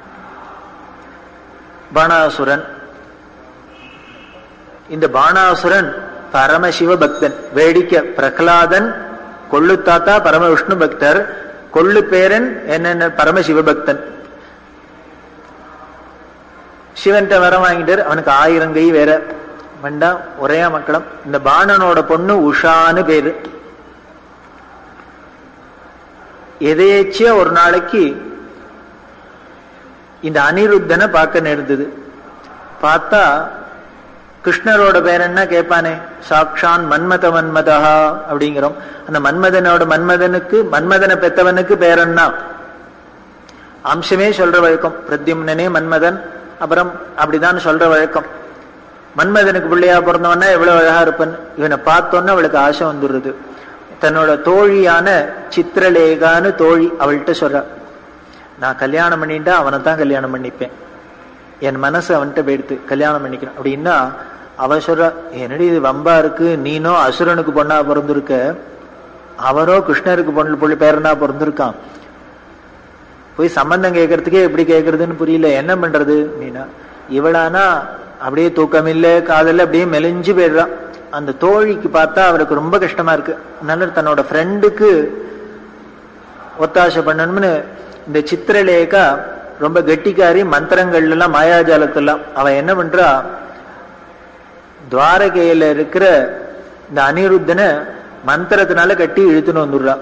பாணாசுரன் இந்த பாணாசுரன் பரமசிவ பக்தன் வேடிக்கை பிரகலாதன் கொள்ளு தாத்தா பரம விஷ்ணு பக்தர் கொள்ளு பேரன் என்னென்ன பரமசிவ பக்தன் சிவன்கிட்ட வர வாங்கிட்டார் அவனுக்கு ஆயிரம் கை வேற வேண்டாம் ஒரே மக்களம் இந்த பாணனோட பொண்ணு உஷான்னு பேரு எதேச்சியா ஒரு நாளைக்கு இந்த அனிருத்தனை பார்க்க நேர்ந்தது பார்த்தா கிருஷ்ணரோட பேர் என்ன கேட்பானே சாக்ஷான் மன்மத மன்மதா அப்படிங்கிறோம் அந்த மன்மதனோட மன்மதனுக்கு மன்மதனை பெத்தவனுக்கு பேர் என்ன அம்சமே சொல்ற வழக்கம் பிரத்யும்னனே மன்மதன் அப்புறம் அப்படிதான் சொல்ற வழக்கம் மன்மதனுக்கு பிள்ளையா பிறந்தவன்னா எவ்வளவு அழகா இருப்பன் இவனை பார்த்தோன்னா அவளுக்கு ஆசை வந்துடுறது தன்னோட தோழியான சித்திரலேகான்னு தோழி அவள்கிட்ட சொல்ற நான் கல்யாணம் பண்ணிட்டா அவனை தான் கல்யாணம் பண்ணிப்பேன் என் மனசு அவன்கிட்ட போயிடுத்து கல்யாணம் பண்ணிக்கணும் அப்படின்னா அவ சொல்ற என்னடி இது வம்பா இருக்கு நீனோ அசுரனுக்கு பொண்ணா பிறந்திருக்க அவரோ கிருஷ்ணருக்கு பொண்ணு புள்ளி பேரனா பிறந்திருக்கான் போய் சம்பந்தம் கேட்கறதுக்கே எப்படி கேட்கறதுன்னு புரியல என்ன பண்றது அப்படின்னா இவளானா அப்படியே தூக்கம் இல்லை காதல் அப்படியே மெலிஞ்சு போயிடுறான் அந்த தோழிக்கு பார்த்தா அவருக்கு ரொம்ப கஷ்டமா இருக்கு அதனால தன்னோட ஃப்ரெண்டுக்கு ஒத்தாசை பண்ணணும்னு இந்த சித்திரலேகா ரொம்ப கெட்டிக்காரி மந்திரங்கள் எல்லாம் மாயாஜாலத்தெல்லாம் அவ என்ன பண்றா துவாரகையில இருக்கிற இந்த அனிருத்தனை மந்திரத்தினால கட்டி இழுத்துன்னு வந்துடுறா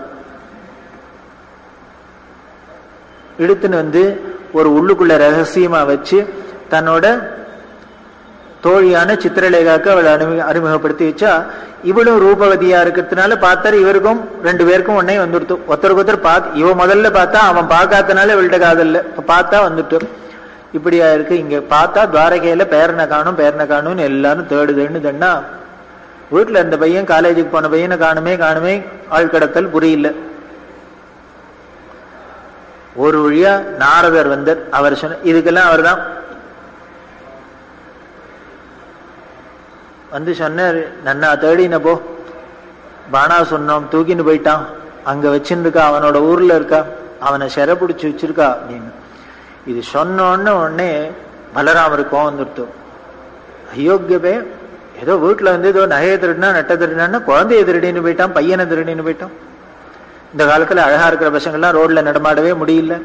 இழுத்துன்னு வந்து ஒரு உள்ளுக்குள்ள ரகசியமா வச்சு தன்னோட தோழியான சித்திரலேகாக்கு அவளை அறிமுக அறிமுகப்படுத்தி வச்சா இவளும் ரூபவதியா இருக்கிறதுனால பார்த்தாரு இவருக்கும் ரெண்டு பேருக்கும் உடனே வந்துடுத்து ஒருத்தருக்கு ஒருத்தர் பார்த்து இவ முதல்ல பார்த்தா அவன் பார்க்காதனால இவள்கிட்ட காதல்ல இப்ப பார்த்தா வந்துட்டு இப்படியா இருக்கு இங்க பார்த்தா துவாரகையில பேரனை காணும் பேரனை காணும்னு எல்லாரும் தேடுதுன்னு தன்னா வீட்டுல இருந்த பையன் காலேஜுக்கு போன பையனை காணுமே காணுமே ஆள் கடத்தல் புரியல ஒரு வழியா நாரதர் வந்தார் அவர் சொன்ன இதுக்கெல்லாம் அவர் தான் வந்து சொன்னார் நன்னா தேடின போ பானா சொன்னோம் தூக்கின்னு போயிட்டான் அங்க வச்சுன்னு இருக்கா அவனோட ஊர்ல இருக்கா அவனை சிறை பிடிச்சி வச்சிருக்கா அப்படின்னு இது சொன்னோன்னு உடனே பலராமருக்கு கோவம் வந்துடுத்து அயோக்கியவே ஏதோ வீட்டுல வந்து ஏதோ நகையை திருடினா நட்டை திருடினா குழந்தைய திருடின்னு போயிட்டான் பையனை திருடின்னு போயிட்டான் இந்த காலத்துல அழகா இருக்கிற பசங்கள்லாம் ரோட்ல நடமாடவே முடியல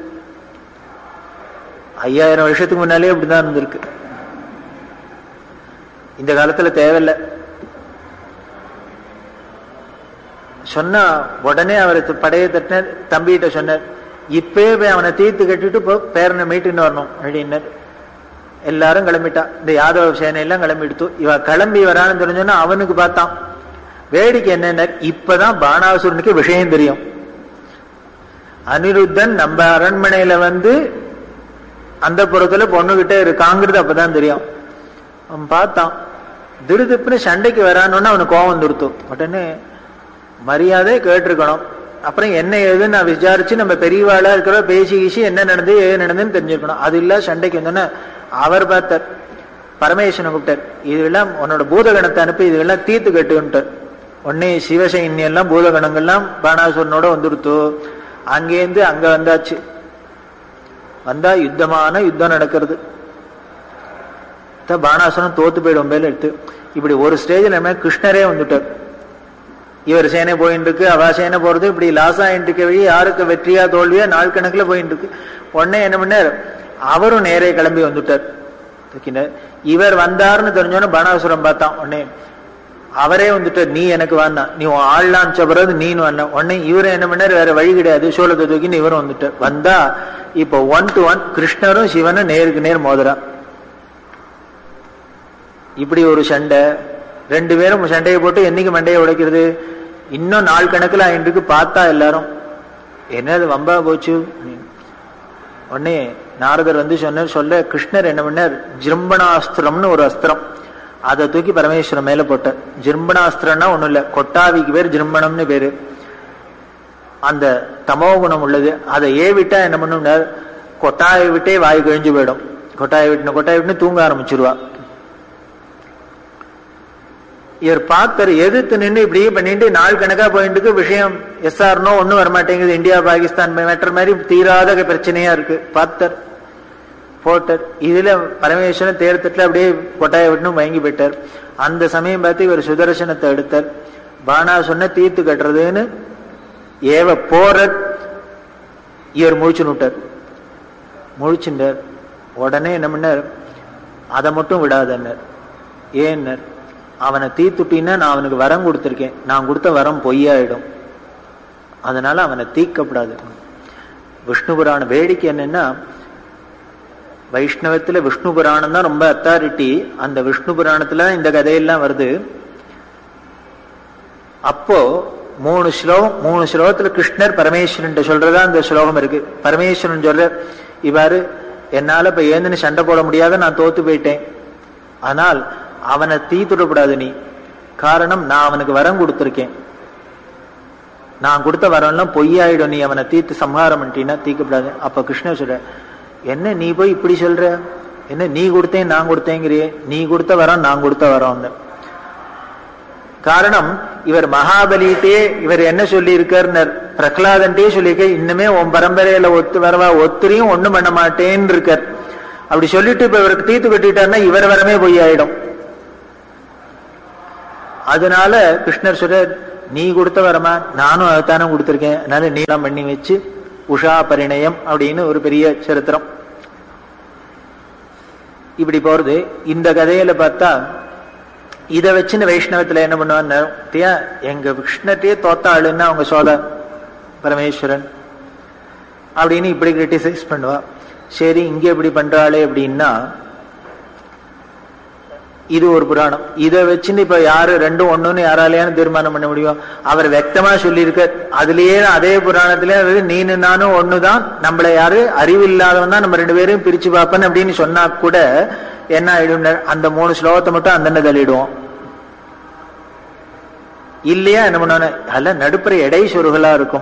ஐயாயிரம் வருஷத்துக்கு முன்னாலே அப்படிதான் இருந்திருக்கு இந்த காலத்துல தேவையில்லை சொன்னா உடனே அவர் படைய தட்டினார் தம்பிகிட்ட சொன்னார் இப்பவே போய் அவனை தீர்த்து கட்டிட்டு போ பேரனை மீட்டுன்னு வரணும் அப்படின்னார் எல்லாரும் கிளம்பிட்டா இந்த யாதவ சேனையெல்லாம் கிளம்பிடுத்து இவ கிளம்பி வரான்னு தெரிஞ்சோன்னா அவனுக்கு பார்த்தான் வேடிக்கை என்னன்னா இப்பதான் பானாசுரனுக்கு விஷயம் தெரியும் அனிருத்தன் நம்ம அரண்மனையில வந்து அந்த புறத்துல பொண்ணுகிட்ட இருக்காங்கிறது அப்பதான் தெரியும் அவன் பார்த்தான் திடுதிப்புன்னு சண்டைக்கு வரான்னு அவனுக்கு கோவம் வந்துடுத்து உடனே மரியாதை கேட்டிருக்கணும் அப்புறம் என்ன ஏதுன்னு நான் விசாரிச்சு நம்ம பெரியவாளா இருக்கிற பேசி கீசி என்ன நடந்து ஏது நடந்துன்னு தெரிஞ்சுக்கணும் அது இல்ல சண்டைக்கு வந்தோன்னே அவர் பார்த்தார் பரமேஸ்வரனை கூப்பிட்டார் இதெல்லாம் உன்னோட பூதகணத்தை அனுப்பி இதெல்லாம் தீர்த்து கட்டுன்ட்டார் உடனே சிவசைன்யம் எல்லாம் பூதகணங்கள்லாம் பானாசுரனோட வந்துடுத்து அங்கேருந்து அங்க வந்தாச்சு வந்தா யுத்தமான யுத்தம் நடக்கிறது பானாசுரன் தோத்து போயிடும் மேல எடுத்து இப்படி ஒரு ஸ்டேஜில் நம்ம கிருஷ்ணரே வந்துட்டார் இவர் சேனை போயிட்டு இருக்கு அவ சேனை போறது இப்படி லாஸ் ஆயிட்டு இருக்க வழி யாருக்கு வெற்றியா தோல்வியா நாள் கணக்குல போயிட்டு இருக்கு உடனே என்ன பண்ணார் அவரும் நேரே கிளம்பி வந்துட்டார் தூக்கினார். இவர் வந்தாருன்னு தெரிஞ்சோன்னு பானாசுரம் பார்த்தான் உடனே அவரே வந்துட்டார் நீ எனக்கு வேண்டாம் நீ உன் ஆள்லாம் பிறகு நீனு வந்த உடனே இவரும் என்ன பண்ணார் வேற வழி கிடையாது சோழத்தை தூக்கின்னு இவரும் வந்துட்டார் வந்தா இப்போ ஒன் டு ஒன் கிருஷ்ணரும் சிவனும் நேருக்கு நேர் மோதுறா இப்படி ஒரு சண்டை ரெண்டு பேரும் சண்டையை போட்டு என்னைக்கு மண்டையை உடைக்கிறது இன்னும் நாள் கணக்குல ஆயிட்டு பார்த்தா எல்லாரும் என்னது வம்பா போச்சு அப்படின்னு. உடனே நாரதர் வந்து சொன்னார் சொல்ல கிருஷ்ணர் என்ன பண்ணார் ஜிரும்பணாஸ்திரம்னு ஒரு அஸ்திரம் அதை தூக்கி பரமேஸ்வரன் மேல போட்டார் ஜிரும்பணாஸ்திரம்னா ஒண்ணும் இல்ல கொட்டாவிக்கு பேர் ஜிரும்பணம்னு பேரு அந்த தமோ குணம் உள்ளது அதை ஏவிட்டா என்ன பண்ணும்னார் கொட்டாயை விட்டே வாய் கழிஞ்சு போயிடும் கொட்டாயை விட்டுன கொட்டாயை விட்டுன்னு தூங்க ஆரம்பிச்சிருவா இவர் பார்த்தாரு எதிர்த்து நின்று இப்படியே பண்ணிட்டு நாள் கணக்கா போயிட்டு இருக்கு விஷயம் எஸ்ஆர்னோ ஒண்ணும் வரமாட்டேங்குது இந்தியா பாகிஸ்தான் மேட்டர் மாதிரி தீராத பிரச்சனையா இருக்கு பார்த்தார் போட்டார் இதுல பரமேஸ்வரன் தேர்தட்டில் அப்படியே கொட்டாயை விட்டு வாங்கி போயிட்டார் அந்த சமயம் பார்த்து இவர் சுதர்சனத்தை எடுத்தார் பானா சொன்ன தீர்த்து கட்டுறதுன்னு ஏவ போற இவர் முழிச்சு விட்டார் முழிச்சுட்டார் உடனே என்ன பண்ணார் அதை மட்டும் விடாதன்னர் ஏன்னர் அவனை தீத்துட்டின்னா நான் அவனுக்கு வரம் கொடுத்துருக்கேன் நான் கொடுத்த வரம் பொய்யாயிடும் அதனால அவனை தீக்கப்படாது விஷ்ணு புராண வேடிக்கை என்னன்னா வைஷ்ணவத்துல விஷ்ணு புராணம் தான் ரொம்ப அத்தாரிட்டி அந்த விஷ்ணு புராணத்துல இந்த கதையெல்லாம் வருது அப்போ மூணு ஸ்லோகம் மூணு ஸ்லோகத்துல கிருஷ்ணர் பரமேஸ்வரன் சொல்றதா அந்த ஸ்லோகம் இருக்கு பரமேஸ்வரன் சொல்ற இவ்வாறு என்னால இப்ப ஏந்துன்னு சண்டை போட முடியாத நான் தோத்து போயிட்டேன் ஆனால் அவனை தீத்துடக்கூடாது நீ காரணம் நான் அவனுக்கு வரம் கொடுத்துருக்கேன் நான் கொடுத்த வரம்லாம் பொய்யாயிடும் நீ அவனை தீர்த்து சம்ஹாரம் பண்ணிட்டீன்னா தீக்கப்படாது அப்ப கிருஷ்ணர் சொல்ற என்ன நீ போய் இப்படி சொல்ற என்ன நீ கொடுத்தேன் நான் கொடுத்தேங்கிறியே நீ கொடுத்த வரம் நான் கொடுத்த வரம் காரணம் இவர் மகாபலிட்டே இவர் என்ன சொல்லி இருக்கார் பிரகலாதன்ட்டே சொல்லியிருக்க இன்னுமே உன் பரம்பரையில ஒத்து வரவா ஒத்துரையும் ஒண்ணும் பண்ண மாட்டேன்னு இருக்கார் அப்படி சொல்லிட்டு இப்ப இவருக்கு தீர்த்து கட்டிட்டாருன்னா இவர் வரமே பொய்யாயிடும் அதனால கிருஷ்ணர் சொல்ற நீ கொடுத்த வரமா நானும் அதைத்தானே கொடுத்துருக்கேன் அதனால நீலாம் பண்ணி வச்சு உஷா பரிணயம் அப்படின்னு ஒரு பெரிய சரித்திரம் இப்படி போறது இந்த கதையில பார்த்தா இதை வச்சுன்னு வைஷ்ணவத்துல என்ன பண்ணுவான்னு தியா எங்க கிருஷ்ணத்தையே தோத்த ஆளுன்னா அவங்க சோத பரமேஸ்வரன் அப்படின்னு இப்படி கிரிட்டிசைஸ் பண்ணுவா சரி இங்க இப்படி பண்றாளே அப்படின்னா இது ஒரு புராணம் இதை வச்சுன்னு இப்ப யாரு ரெண்டும் ஒண்ணுன்னு யாராலையான தீர்மானம் பண்ண முடியும் அவர் வெக்தமா சொல்லியிருக்க அதுலயே அதே புராணத்திலே நீனு நானும் ஒண்ணுதான் நம்மள யாரு அறிவு இல்லாதவன் தான் நம்ம ரெண்டு பேரையும் பிரிச்சு பார்ப்பேன் அப்படின்னு சொன்னா கூட என்ன ஆயிடும் அந்த மூணு ஸ்லோகத்தை மட்டும் அந்தண்ட தள்ளிடுவோம் இல்லையா என்ன பண்ணுவானு அல்ல நடுப்புற எடை சொருகலா இருக்கும்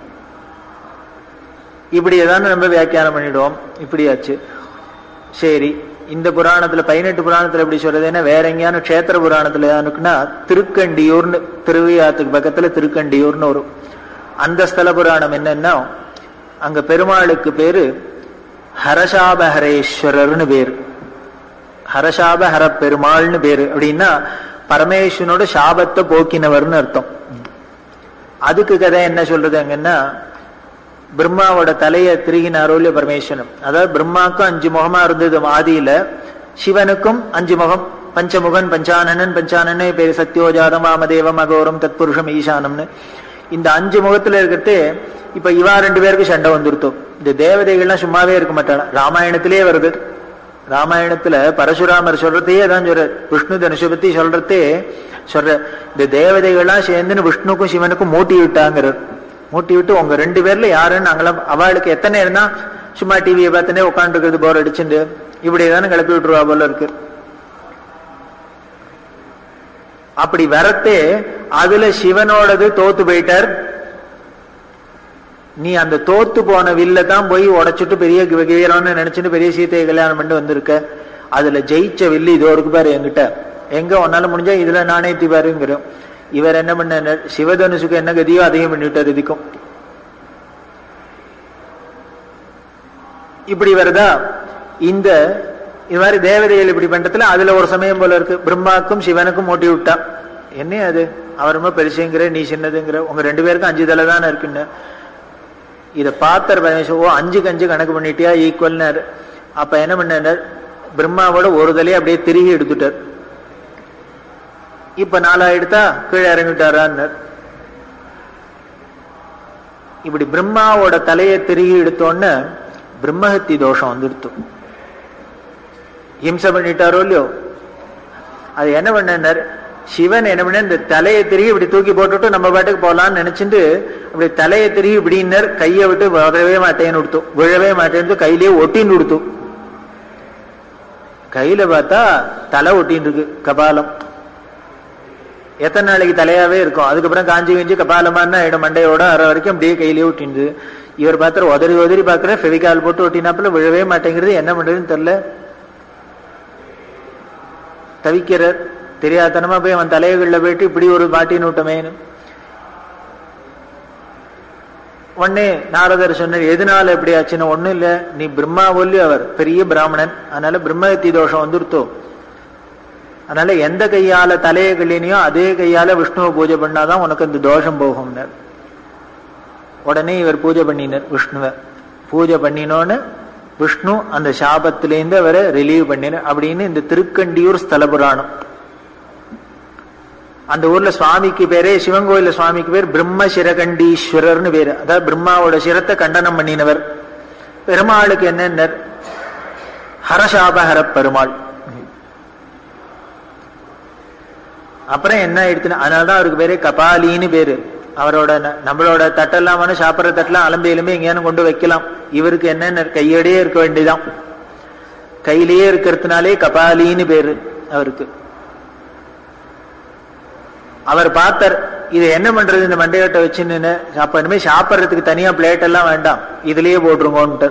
இப்படி ஏதாவது நம்ம வியாக்கியானம் பண்ணிடுவோம் இப்படியாச்சு சரி இந்த புராணத்துல பதினெட்டு புராணத்துல எப்படி சொல்றதுன்னா வேற எங்கேயான கஷேத்திர புராணத்துல இருக்குன்னா திருக்கண்டியூர்னு திருவையாத்துக்கு பக்கத்துல திருக்கண்டியூர்னு ஒரு அந்த ஸ்தல புராணம் என்னன்னா அங்க பெருமாளுக்கு பேரு ஹரசாபஹரேஸ்வரர்னு பேரு ஹரசாபஹர பெருமாள்னு பேரு அப்படின்னா பரமேஸ்வரனோட சாபத்தை போக்கினவர்னு அர்த்தம் அதுக்கு கதை என்ன சொல்றது அங்கன்னா பிரம்மாவோட தலையை திருகினாரோ இல்லையோ பரமேஸ்வரன் அதாவது பிரம்மாவுக்கும் அஞ்சு முகமா இருந்தது ஆதியில சிவனுக்கும் அஞ்சு முகம் பஞ்சமுகன் பஞ்சானனன் பஞ்சானனே பேரு சத்யோஜாதம் வாமதேவம் அகோரம் தத்புருஷம் ஈசானம்னு இந்த அஞ்சு முகத்துல இருக்கிறது இப்ப இவா ரெண்டு பேருக்கு சண்டை வந்துருத்தோம் இந்த தேவதைகள்லாம் சும்மாவே இருக்க மாட்டாளா ராமாயணத்திலே வருது ராமாயணத்துல பரசுராமர் சொல்றதையே தான் சொல்ற விஷ்ணு தனுஷை பத்தி சொல்றதே சொல்ற இந்த தேவதைகள்லாம் சேர்ந்துன்னு விஷ்ணுக்கும் சிவனுக்கும் மூட்டி விட்டாங்கிறார் மூட்டி விட்டு உங்க ரெண்டு பேர்ல யாருன்னு நாங்களாம் அவளுக்கு எத்தனை இருந்தா சும்மா டிவியை பார்த்துனே உட்காந்துருக்கிறது போர் அடிச்சுட்டு இப்படி தானே கிளப்பி விட்டுருவா போல இருக்கு அப்படி வரத்தே அதுல சிவனோடது தோத்து போயிட்டார் நீ அந்த தோத்து போன வில்ல தான் போய் உடைச்சிட்டு பெரிய வீரம்னு நினைச்சிட்டு பெரிய சீத்தையை கல்யாணம் பண்ணிட்டு வந்திருக்க அதுல ஜெயிச்ச வில்லு இதோ இருக்கு பாரு என்கிட்ட எங்க உன்னால முடிஞ்சா இதுல நாணயத்தி பாருங்கிறோம் இவர் என்ன பண்ண சிவதனுசுக்கு என்ன கதியோ அதையும் பண்ணிவிட்டார் இதுக்கும் இப்படி வருதா இந்த இது மாதிரி தேவதைகள் இப்படி பண்றதுல அதுல ஒரு சமயம் போல இருக்கு பிரம்மாக்கும் சிவனுக்கும் ஓட்டி விட்டா என்ன அது அவர் ரொம்ப பெருசுங்கிற நீ சின்னதுங்கிற உங்க ரெண்டு பேருக்கும் அஞ்சு தலை தானே இருக்குன்னு இதை பார்த்தர் பரமேஸ்வரன் ஓ அஞ்சுக்கு அஞ்சு கணக்கு பண்ணிட்டியா ஈக்குவல்னாரு அப்ப என்ன பண்ணார் பிரம்மாவோட ஒரு தலையை அப்படியே திருகி எடுத்துட்டார் இப்ப நாலா எடுத்தா கீழே இறங்கிட்டாரான்னார் இப்படி பிரம்மாவோட தலையை திருகி எடுத்தோன்னு பிரம்மஹத்தி தோஷம் வந்துடுத்து ஹிம்சை பண்ணிட்டாரோ இல்லையோ அது என்ன பண்ணார் சிவன் என்ன பண்ண இந்த தலையை திருகி இப்படி தூக்கி போட்டுட்டு நம்ம பாட்டுக்கு போலாம்னு நினைச்சிட்டு அப்படி தலையை திருகி இப்படின்னர் கையை விட்டு வரவே மாட்டேன்னு கொடுத்தோம் விழவே மாட்டேன்னு கையிலேயே ஒட்டின்னு கொடுத்தோம் கையில பார்த்தா தலை ஒட்டின்னு இருக்கு கபாலம் எத்தனை நாளைக்கு தலையாவே இருக்கும் அதுக்கப்புறம் காஞ்சி கிஞ்சி கபாலமான இடம் மண்டையோட அரை வரைக்கும் அப்படியே கையிலேயே ஒட்டிந்து இவர் பார்த்து உதறி உதறி பாக்குற ஃபெவிகால் போட்டு ஒட்டினாப்புல விழவே மாட்டேங்கிறது என்ன பண்றதுன்னு தெரியல தவிக்கிறார் தெரியாதனமா போய் அவன் தலைகளில் போயிட்டு இப்படி ஒரு மாட்டின்னு விட்டமேன்னு உடனே நாரதர் சொன்னார் எதனால எப்படி ஆச்சுன்னு ஒண்ணும் இல்ல நீ பிரம்மா ஒல்லி அவர் பெரிய பிராமணன் அதனால பிரம்மகத்தி தோஷம் வந்துருத்தோ அதனால எந்த கையால தலையை கிள்ளினியோ அதே கையால விஷ்ணுவை பூஜை பண்ணாதான் உனக்கு அந்த தோஷம் போகும்னர் உடனே இவர் பூஜை பண்ணினார் விஷ்ணுவை பூஜை பண்ணினோன்னு விஷ்ணு அந்த சாபத்திலேருந்து அவரை ரிலீவ் பண்ணினார் அப்படின்னு இந்த திருக்கண்டியூர் ஸ்தல புராணம் அந்த ஊர்ல சுவாமிக்கு பேரே சிவன் கோயில சுவாமிக்கு பேர் பிரம்ம சிரகண்டீஸ்வரர்னு பேரு அதாவது பிரம்மாவோட சிரத்தை கண்டனம் பண்ணினவர் பெருமாளுக்கு என்ன ஹரசாபஹர பெருமாள் அப்புறம் என்ன ஆயிடுச்சுன்னா அதனாலதான் அவருக்கு பேரு கபாலின்னு பேரு அவரோட நம்மளோட தட்டெல்லாம் வந்து சாப்பிட்ற தட்டெல்லாம் அலம்பி எலும்பி எங்கேயானு கொண்டு வைக்கலாம் இவருக்கு என்னென்ன கையோடயே இருக்க வேண்டியதான் கையிலேயே இருக்கிறதுனாலே கபாலின்னு பேரு அவருக்கு அவர் பார்த்தார் இது என்ன பண்றது இந்த மண்டையோட்டை வச்சுன்னு அப்ப இனிமே சாப்பிட்றதுக்கு தனியா பிளேட் எல்லாம் வேண்டாம் இதுலயே போட்டுருங்கோன்ட்டு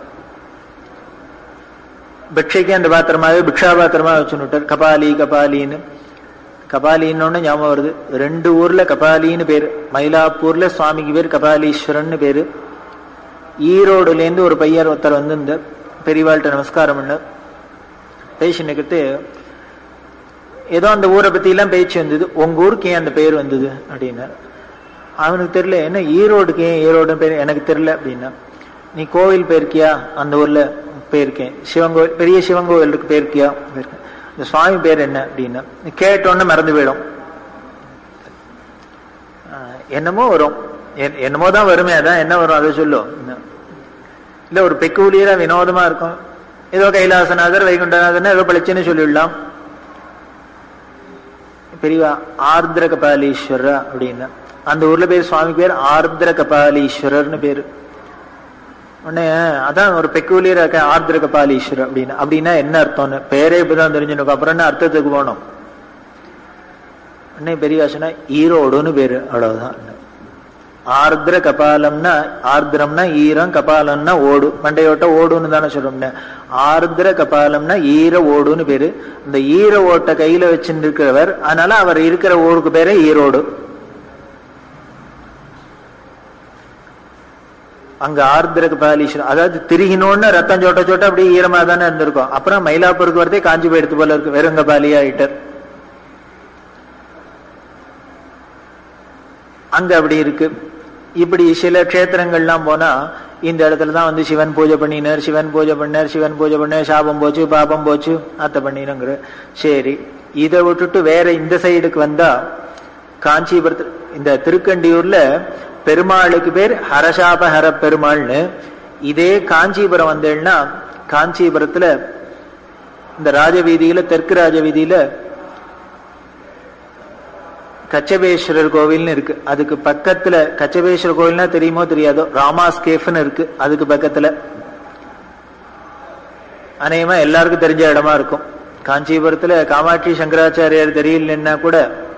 பிக்ஷைக்கு அந்த பாத்திரமாவே பிக்ஷா பாத்திரமா வச்சுன்னுட்டார் கபாலி கபாலின்னு கபாலின்னு ஞாபகம் வருது ரெண்டு ஊர்ல கபாலின்னு பேரு மயிலாப்பூர்ல சுவாமிக்கு பேர் கபாலீஸ்வரன் பேரு ஈரோடுல இருந்து ஒரு பையர் ஒருத்தர் வந்து இந்த பெரியவாள்கிட்ட நமஸ்காரம் பண்ண பேசினுக்கிட்டு ஏதோ அந்த ஊரை பத்தி எல்லாம் பேச்சு வந்தது உங்க ஊருக்கு ஏன் அந்த பெயர் வந்தது அப்படின்னாரு அவனுக்கு தெரியல என்ன ஈரோடுக்கு ஏன் ஈரோடு பேர் எனக்கு தெரியல அப்படின்னா நீ கோவில் போயிருக்கியா அந்த ஊர்ல போயிருக்கேன் சிவங்கோவில் பெரிய சிவன் கோவிலுக்கு போயிருக்கியா போயிருக்கேன் இந்த சுவாமி பேர் என்ன அப்படின்னா கேட்டோன்னு மறந்து போயிடும் என்னமோ வரும் என்னமோ தான் வருமே அதான் என்ன வரும் அதை சொல்லும் இல்ல ஒரு பெக்கூலியரா வினோதமா இருக்கும் ஏதோ கைலாசநாதர் வைகுண்டநாதர் ஏதோ பளிச்சுன்னு சொல்லிடலாம் பெரியவா ஆர்திர கபாலீஸ்வரர் அப்படின்னா அந்த ஊர்ல பேர் சுவாமி பேர் ஆர்திர கபாலீஸ்வரர்னு பேரு உடனே அதான் ஒரு பெக்கூலியர் இருக்க ஆர்திர கபாலீஸ்வரர் அப்படின்னா அப்படின்னா என்ன அர்த்தம்னு பேரே இப்பதான் தெரிஞ்சுனுக்கும் அப்புறம் என்ன அர்த்தத்துக்கு போனோம் உடனே பெரியவா சொன்னா ஈரோடுன்னு பேரு அவ்வளவுதான் ஆர்திர கபாலம்னா ஆர்திரம்னா ஈரம் கபாலம்னா ஓடு மண்டையோட்ட ஓடுன்னு தானே சொல்றோம்னா ஆர்திர கபாலம்னா ஈர ஓடுன்னு பேரு இந்த ஈர ஓட்டை கையில வச்சுட்டு இருக்கிறவர் அதனால அவர் இருக்கிற ஊருக்கு பேரே ஈரோடு அங்க ஆர்திர கபாலீஸ்வரர் அதாவது திருகினோன்னு ரத்தம் சோட்ட சோட்ட அப்படியே ஈரமா தானே இருந்திருக்கும் அப்புறம் மயிலாப்பூருக்கு வரதே காஞ்சி போயிடுத்து போல இருக்கு வெறும் கபாலி ஆயிட்டார் அங்க அப்படி இருக்கு இப்படி சில க்ஷேத்திரங்கள்லாம் போனா இந்த இடத்துல தான் வந்து சிவன் பூஜை பண்ணினார் சிவன் பூஜை பண்ணார் சிவன் பூஜை பண்ணார் சாபம் போச்சு பாபம் போச்சு அத்த பண்ணினுங்கிற சரி இதை விட்டுட்டு வேற இந்த சைடுக்கு வந்தா காஞ்சிபுரத்து இந்த திருக்கண்டியூர்ல பெருமாளுக்கு பேர் ஹரசாபஹர பெருமாள்னு இதே காஞ்சிபுரம் வந்தேன்னா காஞ்சிபுரத்துல இந்த ராஜவீதியில தெற்கு ராஜவீதியில கச்சபேஸ்வரர் கோவில்னு இருக்கு அதுக்கு பக்கத்துல கச்சபேஸ்வரர் கோவில்னா தெரியுமோ தெரியாதோ ராமாஸ் கேஃப்னு இருக்கு அதுக்கு பக்கத்துல அநேகமா எல்லாருக்கும் தெரிஞ்ச இடமா இருக்கும் காஞ்சிபுரத்துல காமாட்சி சங்கராச்சாரியார் தெரியலன்னா கூட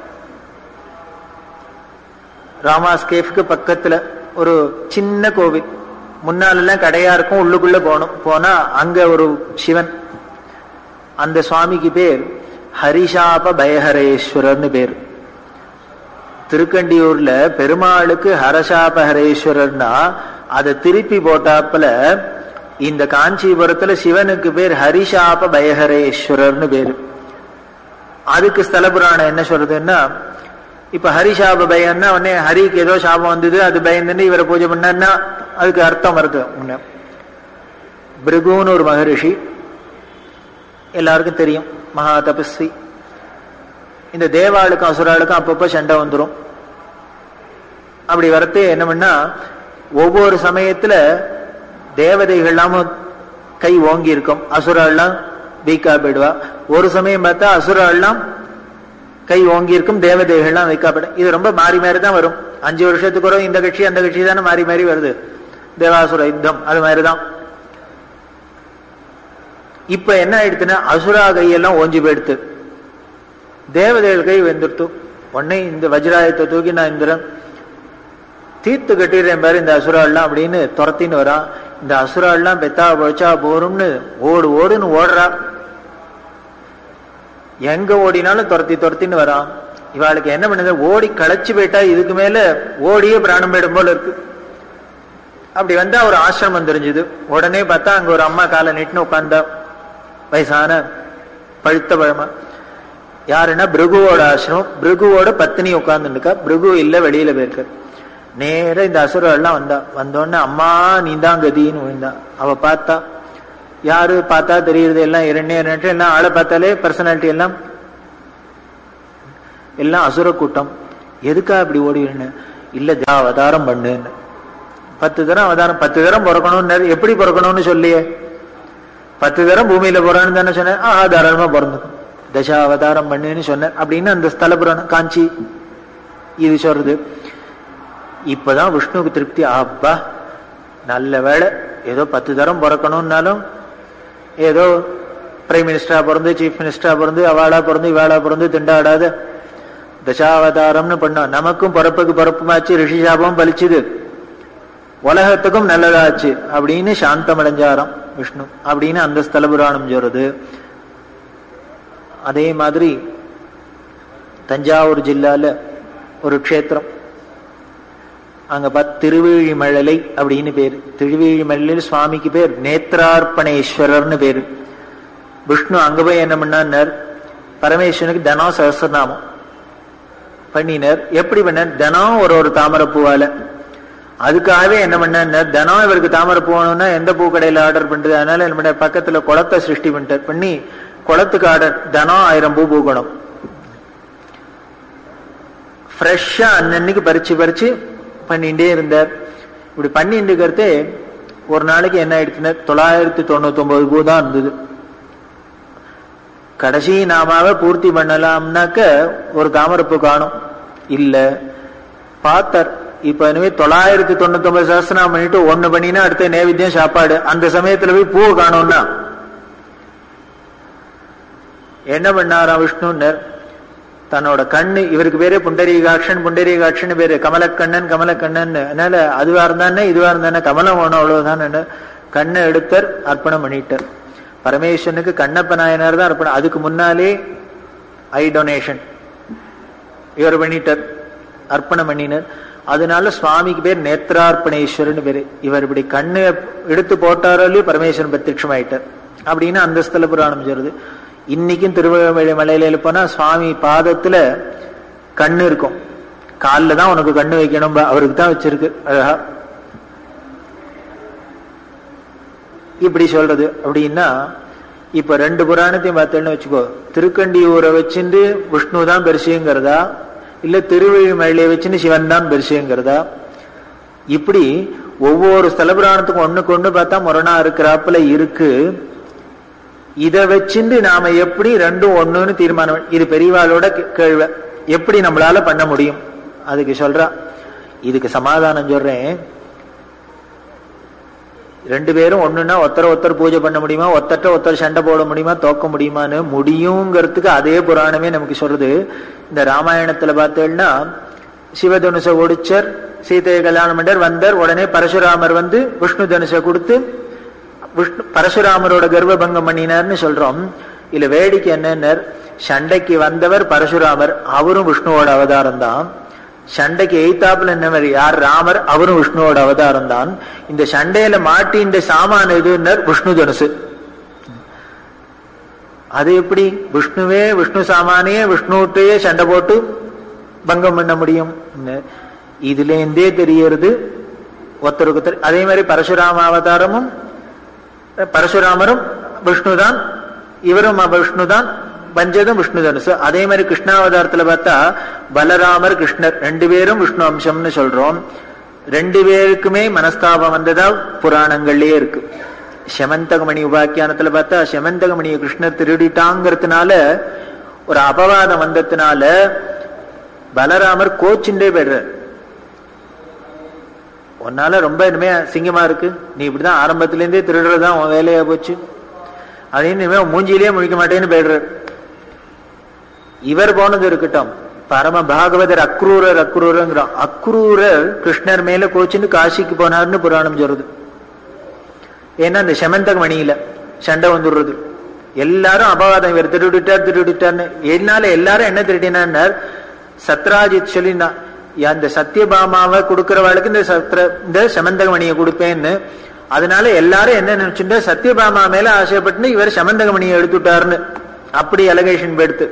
ராமாஸ் கேஃப்க்கு பக்கத்துல ஒரு சின்ன கோவில் முன்னாலெல்லாம் கடையா இருக்கும் உள்ளுக்குள்ள போகணும் போனா அங்க ஒரு சிவன் அந்த சுவாமிக்கு பேர் ஹரிஷாப பயஹரேஸ்வரர்னு பேர் திருக்கண்டியூர்ல பெருமாளுக்கு ஹரசாபஹரேஸ்வரர்னா அதை திருப்பி போட்டாப்புல இந்த காஞ்சிபுரத்துல சிவனுக்கு பேர் ஹரிஷாப பயஹரேஸ்வரர்னு பேரு அதுக்கு ஸ்தல புராணம் என்ன சொல்றதுன்னா இப்ப ஹரிஷாப பயம்னா உடனே ஹரிக்கு ஏதோ சாபம் வந்தது அது பயந்துன்னு இவரை பூஜை பண்ணா அதுக்கு அர்த்தம் வருது முன்ன பிருகுன்னு ஒரு மகரிஷி எல்லாருக்கும் தெரியும் மகா தபஸ்வி இந்த தேவாளுக்கும் அசுராளுக்கும் அப்பப்போ சண்டை வந்துடும் அப்படி வரத்தே என்ன பண்ணா ஒவ்வொரு சமயத்துல தேவதைகள்லாம் கை ஓங்கி இருக்கும் அசுராள்லாம் வீக்கா போயிடுவா ஒரு சமயம் பார்த்தா அசுராள்லாம் கை ஓங்கி இருக்கும் தேவதைகள்லாம் வைக்கப்படும் இது ரொம்ப மாறி மாறி தான் வரும் அஞ்சு வருஷத்துக்கு ஒரு இந்த கட்சி அந்த கட்சி தானே மாறி மாறி வருது தேவாசுர யுத்தம் அது மாதிரிதான் இப்ப என்ன ஆயிடுச்சுன்னா அசுரா கையெல்லாம் ஓஞ்சி போயிடுத்து தேவதைகள் கை வெந்துடுத்து உடனே இந்த வஜ்ராயத்தை தூக்கி நான் இந்திரன் தீர்த்து கட்டிடுறேன் பாரு இந்த அசுராள்லாம் அப்படின்னு துரத்தின்னு வரான் இந்த அசுராள்லாம் பெத்தா பொழைச்சா போரும்னு ஓடு ஓடுன்னு ஓடுறா எங்க ஓடினாலும் துரத்தி துரத்தின்னு வரான் இவாளுக்கு என்ன பண்ணுது ஓடி களைச்சு போயிட்டா இதுக்கு மேல ஓடியே பிராணம் போயிடும் போல இருக்கு அப்படி வந்தா ஒரு ஆசிரமம் தெரிஞ்சது உடனே பார்த்தா அங்க ஒரு அம்மா காலை நீட்டுன்னு உட்கார்ந்தா வயசான பழுத்த பழமா யாருன்னா பிருகுவோட ஆசிரமம் பிருகுவோட பத்தினி உட்கார்ந்துருக்கா பிருகு இல்ல வெளியில போயிருக்க நேர இந்த அசுரெல்லாம் வந்தா வந்தோடனே அம்மா நீ தான் கதின்னு விழுந்தா அவ பார்த்தா யாரு பார்த்தா தெரியுறது எல்லாம் இரண்டே இரண்டு எல்லாம் ஆளை பார்த்தாலே பர்சனாலிட்டி எல்லாம் எல்லாம் அசுர கூட்டம் எதுக்கா இப்படி ஓடிடுன்னு இல்ல அவதாரம் பண்ணுன்னு பத்து தரம் அவதாரம் பத்து தரம் பிறக்கணும்னு எப்படி பிறக்கணும்னு சொல்லியே பத்து தரம் பூமியில போறான்னு தானே சொன்னேன் ஆஹா தாராளமா பிறந்துக்கும் தசா அவதாரம் பண்ணுன்னு சொன்னேன் அப்படின்னு அந்த ஸ்தல புராணம் காஞ்சி இது சொல்றது இப்பதான் விஷ்ணுவுக்கு திருப்தி அப்பா நல்ல வேலை ஏதோ பத்து தரம் பிறக்கணும்னாலும் ஏதோ பிரைம் மினிஸ்டரா பிறந்து சீஃப் மினிஸ்டரா பிறந்து அவாளா பிறந்து இவாளா பிறந்து திண்டாடாத தசாவதாரம்னு பண்ணோம் நமக்கும் பிறப்புக்கு பிறப்புமாச்சு ரிஷி சாபம் பலிச்சுது உலகத்துக்கும் நல்லதாச்சு அப்படின்னு சாந்தம் அடைஞ்சாராம் விஷ்ணு அப்படின்னு அந்த ஸ்தல புராணம் சொல்றது அதே மாதிரி தஞ்சாவூர் ஜில்லால ஒரு க்ஷேத்திரம் அங்க பார்த்து திருவிழிமழலை அப்படின்னு பேரு திருவிழிமலையில் சுவாமிக்கு பேர் நேத்ரார்ப்பணேஸ்வரர்னு பேரு விஷ்ணு அங்க போய் என்ன பண்ணார் பரமேஸ்வரனுக்கு தனம் சகசிரநாமம் பண்ணினார் எப்படி பண்ணார் தினம் ஒரு ஒரு தாமரை பூவால அதுக்காகவே என்ன பண்ணார் தினம் இவருக்கு தாமரை போகணும்னா எந்த பூ கடையில ஆர்டர் பண்றது அதனால என்ன பண்ண பக்கத்துல குளத்தை சிருஷ்டி பண்ணிட்டார் பண்ணி குளத்துக்கு ஆர்டர் தினம் ஆயிரம் பூ பூக்கணும் ஃப்ரெஷ்ஷா அன்னன்னைக்கு பறிச்சு பறிச்சு பண்ணிட்டே இருந்தார் இப்படி பண்ணிட்டு இருக்கிறதே ஒரு நாளைக்கு என்ன ஆயிடுச்சுன்னா தொள்ளாயிரத்தி தொண்ணூத்தி ஒன்பது பூ தான் இருந்தது கடைசி நாமாவை பூர்த்தி பண்ணலாம்னாக்க ஒரு தாமரப்பு காணும் இல்ல பார்த்தார் இப்ப இனிமே தொள்ளாயிரத்தி தொண்ணூத்தி ஒன்பது சஹஸ்ரநாமம் பண்ணிட்டு ஒண்ணு பண்ணினா அடுத்த நேவித்தியம் சாப்பாடு அந்த சமயத்துல போய் பூ காணும்னா என்ன பண்ணாராம் விஷ்ணுன்னர் தன்னோட கண்ணு இவருக்கு பேரே புண்டரீகாட்சன் புண்டரீகாட்சன் பேரு கமலக்கண்ணன் கமலக்கண்ணன் அதனால அதுவா இருந்தானே இதுவா இருந்தானே கமலம் வேணும் அவ்வளவுதான் கண்ணை எடுத்தர் அர்ப்பணம் பண்ணிட்டார் பரமேஸ்வரனுக்கு கண்ணப்ப நாயனார் தான் அர்ப்பணம் அதுக்கு முன்னாலே ஐ டொனேஷன் இவர் பண்ணிட்டார் அர்ப்பணம் பண்ணினார் அதனால சுவாமிக்கு பேர் நேத்ரார்ப்பணேஸ்வரன் பேரு இவர் இப்படி கண்ணு எடுத்து போட்டாராலே பரமேஸ்வரன் பிரத்யட்சம் ஆயிட்டார் அப்படின்னு அந்த ஸ்தல புராணம் சொல்றது இன்னைக்கும் திருவண்ணாமலை மலையில போனா சுவாமி பாதத்துல கண்ணு இருக்கும் காலில் தான் உனக்கு கண்ணு வைக்கணும் அவருக்கு தான் வச்சிருக்கு அழகா இப்படி சொல்றது அப்படின்னா இப்ப ரெண்டு புராணத்தையும் பார்த்தேன்னு வச்சுக்கோ திருக்கண்டியூரை வச்சுட்டு விஷ்ணு தான் பெருசுங்கிறதா இல்ல திருவழிமலையை வச்சுன்னு சிவன் தான் பெருசுங்கிறதா இப்படி ஒவ்வொரு ஸ்தல புராணத்துக்கும் ஒண்ணுக்கு ஒண்ணு பார்த்தா முரணா இருக்கிறாப்புல இருக்கு இதை வச்சுட்டு நாம எப்படி ரெண்டும் ஒண்ணுன்னு தீர்மானம் இது பெரியவாளோட கேள்வி எப்படி நம்மளால பண்ண முடியும் அதுக்கு சொல்றா இதுக்கு சமாதானம் சொல்றேன் ரெண்டு பேரும் ஒண்ணுன்னா ஒருத்தர ஒருத்தர் பூஜை பண்ண முடியுமா ஒத்தட்ட ஒருத்தர் சண்டை போட முடியுமா தோக்க முடியுமான்னு முடியுங்கிறதுக்கு அதே புராணமே நமக்கு சொல்றது இந்த ராமாயணத்துல பார்த்தேன்னா சிவதனுச ஒடிச்சர் சீதையை கல்யாணம் பண்ணார் வந்தார் உடனே பரசுராமர் வந்து விஷ்ணு தனுசை கொடுத்து விஷ்ணு பரசுராமரோட கர்ப்பபங்கம் பண்ணினார்னு சொல்றோம் இல்ல வேடிக்கை என்னன்னர் சண்டைக்கு வந்தவர் பரசுராமர் அவரும் விஷ்ணுவோட அவதாரம் தான் சண்டைக்கு எய்தாப்புல என்னவர் யார் ராமர் அவரும் விஷ்ணுவோட அவதாரம் தான் இந்த சண்டையில மாட்டின்ற சாமான எதுன்னர் விஷ்ணு தனுசு அது எப்படி விஷ்ணுவே விஷ்ணு சாமானியே விஷ்ணுட்டையே சண்டை போட்டு பங்கம் பண்ண முடியும் இதுல இருந்தே தெரியறது ஒருத்தருக்கு ஒருத்தர் அதே மாதிரி பரசுராம அவதாரமும் பரசுராமரும் விஷ்ணு தான் இவரும் விஷ்ணு தான் பஞ்சதும் விஷ்ணு தனுசு அதே மாதிரி கிருஷ்ணாவதாரத்துல பார்த்தா பலராமர் கிருஷ்ணர் ரெண்டு பேரும் விஷ்ணு அம்சம்னு சொல்றோம் ரெண்டு பேருக்குமே மனஸ்தாபம் வந்ததா புராணங்கள்லயே இருக்கு செமந்தகமணி உபாக்கியானத்துல பார்த்தா செமந்தகமணியை கிருஷ்ணர் திருடிட்டாங்கிறதுனால ஒரு அபவாதம் வந்ததுனால பலராமர் கோச்சுண்டே போயிடுறார் உன்னால ரொம்ப இனிமே சிங்கமா இருக்கு நீ இப்படிதான் ஆரம்பத்துல இருந்தே திருடுறதுதான் உன் வேலையா போச்சு அப்படின்னு இனிமே மூஞ்சியிலேயே முழிக்க மாட்டேன்னு போயிடுறார் இவர் போனது இருக்கட்டும் பரம பாகவதர் அக்ரூரர் அக்ரூரங்கிறான் அக்ரூரர் கிருஷ்ணர் மேல கோச்சுன்னு காசிக்கு போனார்னு புராணம் சொல்றது ஏன்னா இந்த செமந்தக மணியில சண்டை வந்துடுறது எல்லாரும் அபவாதம் இவர் திருடிட்டார் திருடிட்டார்னு என்னால எல்லாரும் என்ன திருடினார் சத்ராஜித் சொல்லினா அந்த சத்யபாமாவை கொடுக்கறவாளுக்கு இந்த சத்ர இந்த சமந்தகமணியை கொடுப்பேன்னு அதனால எல்லாரும் என்ன நினைச்சுட்டு சத்யபாமா மேல ஆசைப்பட்டு இவர் சமந்தகமணியை எடுத்துட்டாருன்னு அப்படி அலகேஷன் எடுத்து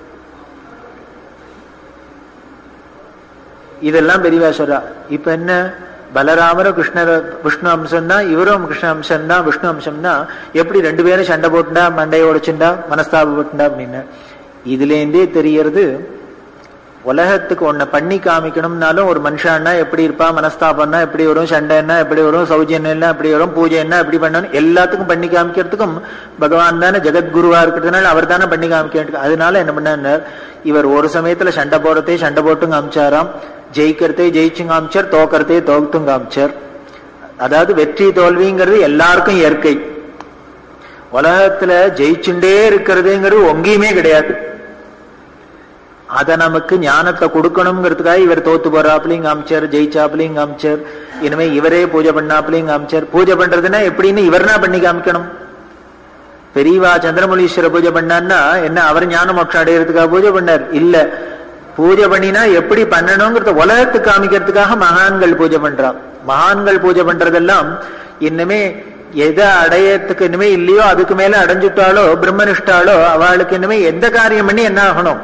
இதெல்லாம் பெரியவா சொல்றா இப்ப என்ன பலராமரும் கிருஷ்ணர் விஷ்ணு அம்சம் தான் இவரும் கிருஷ்ண அம்சம் தான் விஷ்ணு அம்சம் தான் எப்படி ரெண்டு பேரும் சண்டை போட்டுண்டா மண்டையை உடைச்சுண்டா மனஸ்தாபப்பட்டுண்டா அப்படின்னு இதுல இருந்தே தெரியறது உலகத்துக்கு ஒன்ன பண்ணி காமிக்கணும்னாலும் ஒரு மனுஷன்னா எப்படி இருப்பா மனஸ்தாபம்னா எப்படி வரும் சண்டைன்னா எப்படி வரும் சௌஜன்யம் எப்படி வரும் பூஜை என்ன எப்படி பண்ணணும் எல்லாத்துக்கும் பண்ணி காமிக்கிறதுக்கும் பகவான் தானே ஜெகத்குருவா இருக்கிறதுனால அவர் தானே பண்ணி காமிக்க அதனால என்ன பண்ணார் இவர் ஒரு சமயத்துல சண்டை போடுறதே சண்டை போட்டும் காமிச்சாராம் ஜெயிக்கிறதே ஜெயிச்சும் காமிச்சார் தோக்கிறதே தோத்தும் காமிச்சார் அதாவது வெற்றி தோல்விங்கிறது எல்லாருக்கும் இயற்கை உலகத்துல ஜெயிச்சுட்டே இருக்கிறதுங்கிறது ஒங்கேயுமே கிடையாது அதை நமக்கு ஞானத்தை கொடுக்கணுங்கிறதுக்காக இவர் தோத்து போறாப்லையும் காமிச்சார் ஜெயிச்சாப்லையும் காமிச்சார் இனிமே இவரே பூஜை பண்ணாப்லையும் காமிச்சார் பூஜை பண்றதுன்னா எப்படின்னு இவர்னா பண்ணி காமிக்கணும் பெரியவா சந்திரமொழீஸ்வர பூஜை பண்ணான்னா என்ன அவர் ஞான மோட்சம் அடையிறதுக்காக பூஜை பண்ணார் இல்ல பூஜை பண்ணினா எப்படி பண்ணணுங்கிறத உலகத்துக்கு காமிக்கிறதுக்காக மகான்கள் பூஜை பண்றான் மகான்கள் பூஜை பண்றதெல்லாம் இன்னுமே எதை அடையறதுக்கு இனிமே இல்லையோ அதுக்கு மேல அடைஞ்சுட்டாலோ பிரம்மனிஷ்டாலோ அவளுக்கு இனிமே எந்த காரியம் பண்ணி என்ன ஆகணும்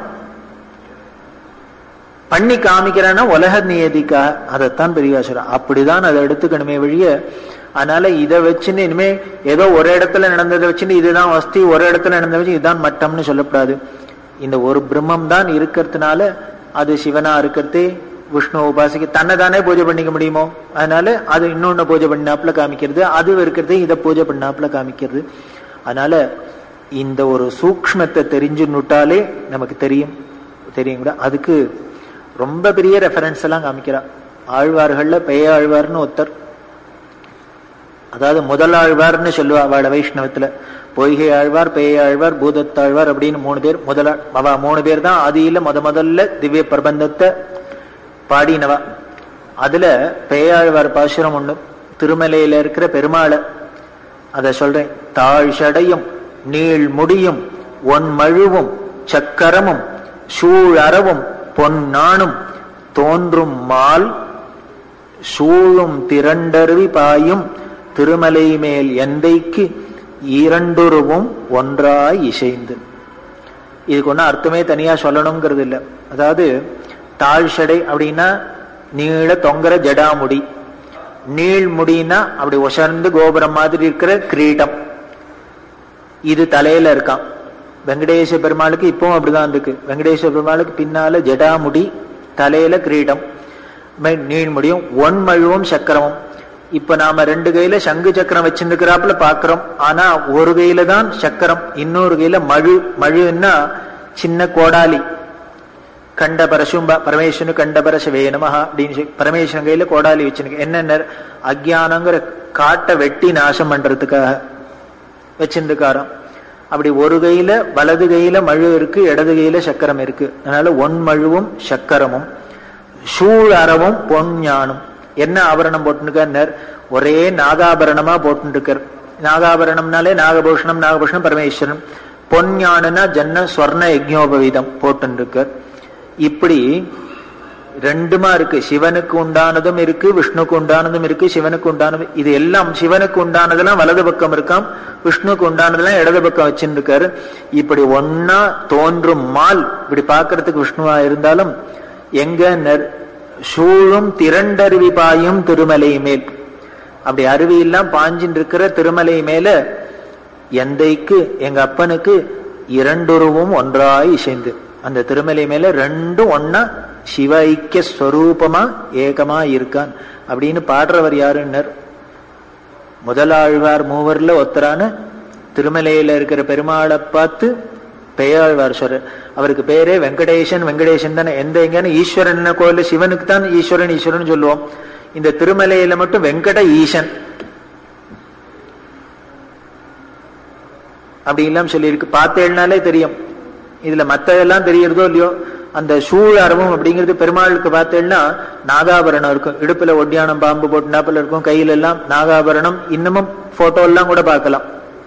பண்ணி காமிக்கிறான்னா உலக நியதிக்கா அதைத்தான் பெரியவா சொல்ற அப்படிதான் அதை எடுத்துக்கணுமே வழிய அதனால இதை வச்சுன்னு இனிமே ஏதோ ஒரு இடத்துல நடந்ததை வச்சுன்னு இதுதான் வஸ்தி ஒரு இடத்துல நடந்ததை வச்சு இதுதான் மட்டம்னு சொல்லக்கூடாது இந்த ஒரு பிரம்மம் தான் இருக்கிறதுனால அது சிவனா இருக்கிறதே விஷ்ணு உபாசிக்க தன்னை தானே பூஜை பண்ணிக்க முடியுமோ அதனால அது இன்னொன்னு பூஜை பண்ணாப்புல காமிக்கிறது அது இருக்கிறதே இதை பூஜை பண்ணாப்புல காமிக்கிறது அதனால இந்த ஒரு சூக்மத்தை தெரிஞ்சுன்னுட்டாலே நமக்கு தெரியும் தெரியும் கூட அதுக்கு ரொம்ப பெரிய ரெஃபரன்ஸ் எல்லாம் காமிக்கிறா ஆழ்வார்கள்ல பெய ஆழ்வார்னு ஒருத்தர் அதாவது முதல் ஆழ்வார்னு சொல்லுவா அவள வைஷ்ணவத்துல பொய்கை ஆழ்வார் பேய ஆழ்வார் பூதத்தாழ்வார் அப்படின்னு மூணு பேர் முதல அவ மூணு பேர் தான் ஆதியில முத முதல்ல திவ்ய பிரபந்தத்தை பாடினவா அதுல பேயாழ்வார் பாசுரம் ஒண்ணு திருமலையில இருக்கிற பெருமாளை அத சொல்றேன் தாழ் சடையும் நீள் முடியும் ஒன் மழுவும் சக்கரமும் சூழ் அறவும் பொன்னானும் தோன்றும் மால் சூழும் திரண்டருவி பாயும் திருமலை மேல் எந்தைக்கு இரண்டுருவும் ஒன்றாய் இசைந்து இதுக்கு ஒன்றும் அர்த்தமே தனியா சொல்லணுங்கிறது இல்லை அதாவது தாழ்ஷடை அப்படின்னா நீள தொங்குற ஜடாமுடி நீள் முடின்னா அப்படி ஒசர்ந்து கோபுரம் மாதிரி இருக்கிற கிரீடம் இது தலையில இருக்கான் வெங்கடேச பெருமாளுக்கு இப்பவும் அப்படிதான் இருக்கு வெங்கடேச பெருமாளுக்கு பின்னால ஜடாமுடி தலையில கிரீடம் நீள்முடியும் ஒன்மழுவும் சக்கரமும் இப்ப நாம ரெண்டு கையில சங்கு சக்கரம் வச்சிருக்கிறாப்புல பாக்குறோம் ஆனா ஒரு கையில தான் சக்கரம் இன்னொரு கையில மழு மழுன்னா சின்ன கோடாலி கண்ட பரசும்பா பரமேஸ்வரனு கண்ட பரச வேணமஹா அப்படின்னு சொல்லி பரமேஸ்வரன் கையில கோடாலி வச்சிருக்கு என்னென்ன அஜானங்கிற காட்டை வெட்டி நாசம் பண்றதுக்காக வச்சிருக்காராம் அப்படி ஒரு கையில வலது கையில மழு இருக்கு இடது கையில சக்கரம் இருக்கு அதனால ஒன் மழுவும் சக்கரமும் சூழ் அறவும் பொன் ஞானம் என்ன ஆபரணம் போட்டுருக்கார் ஒரே நாகாபரணமா போட்டுருக்கார் நாகாபரணம்னாலே நாகபூஷணம் நாகபூஷணம் பரமேஸ்வரன் பொன் ஞானனா ஜன்ன ஸ்வர்ண யஜ்ஞோபவீதம் போட்டுருக்கார் இப்படி ரெண்டுமா இருக்கு சிவனுக்கு உண்டானதும் இருக்கு விஷ்ணுக்கு உண்டானதும் இருக்கு சிவனுக்கு உண்டானது இது எல்லாம் சிவனுக்கு உண்டானதெல்லாம் வலது பக்கம் இருக்காம் விஷ்ணுக்கு உண்டானதெல்லாம் இடது பக்கம் வச்சுருக்காரு இப்படி ஒன்னா தோன்றும் மால் இப்படி பாக்குறதுக்கு விஷ்ணுவா இருந்தாலும் எங்க நெர் சூழும் திரண்டருவி பாயும் திருமலை மேல் அப்படி அருவி எல்லாம் பாஞ்சின்னு இருக்கிற திருமலை மேல எந்தைக்கு எங்க அப்பனுக்கு இரண்டுருவும் ஒன்றாய் இசைந்து அந்த திருமலை மேல ரெண்டும் ஒன்னா சிவ ஐக்கிய ஸ்வரூபமா ஏகமா இருக்கான் அப்படின்னு பாடுறவர் யாருன்னர் முதலாழ்வார் மூவர்ல ஒத்தரான திருமலையில இருக்கிற பெருமாளை பார்த்து பெயாழ்வார் சொல்றார் அவருக்கு பேரே வெங்கடேசன் வெங்கடேசன் தானே எந்த எங்கன்னு ஈஸ்வரன் கோயில் சிவனுக்கு தான் ஈஸ்வரன் ஈஸ்வரன் சொல்லுவோம் இந்த திருமலையில மட்டும் வெங்கட ஈசன் அப்படி எல்லாம் சொல்லியிருக்கு பார்த்தேன்னாலே தெரியும் இதுல மத்ததெல்லாம் தெரியறதோ இல்லையோ அந்த சூழரமும் அப்படிங்கிறது பெருமாளுக்கு பார்த்தேன்னா நாகாபரணம் இருக்கும் இடுப்புல ஒட்டியானம் பாம்பு போட்டு நாப்பில் இருக்கும் கையில எல்லாம் நாகாபரணம் இன்னமும் போட்டோ எல்லாம் கூட பார்க்கலாம்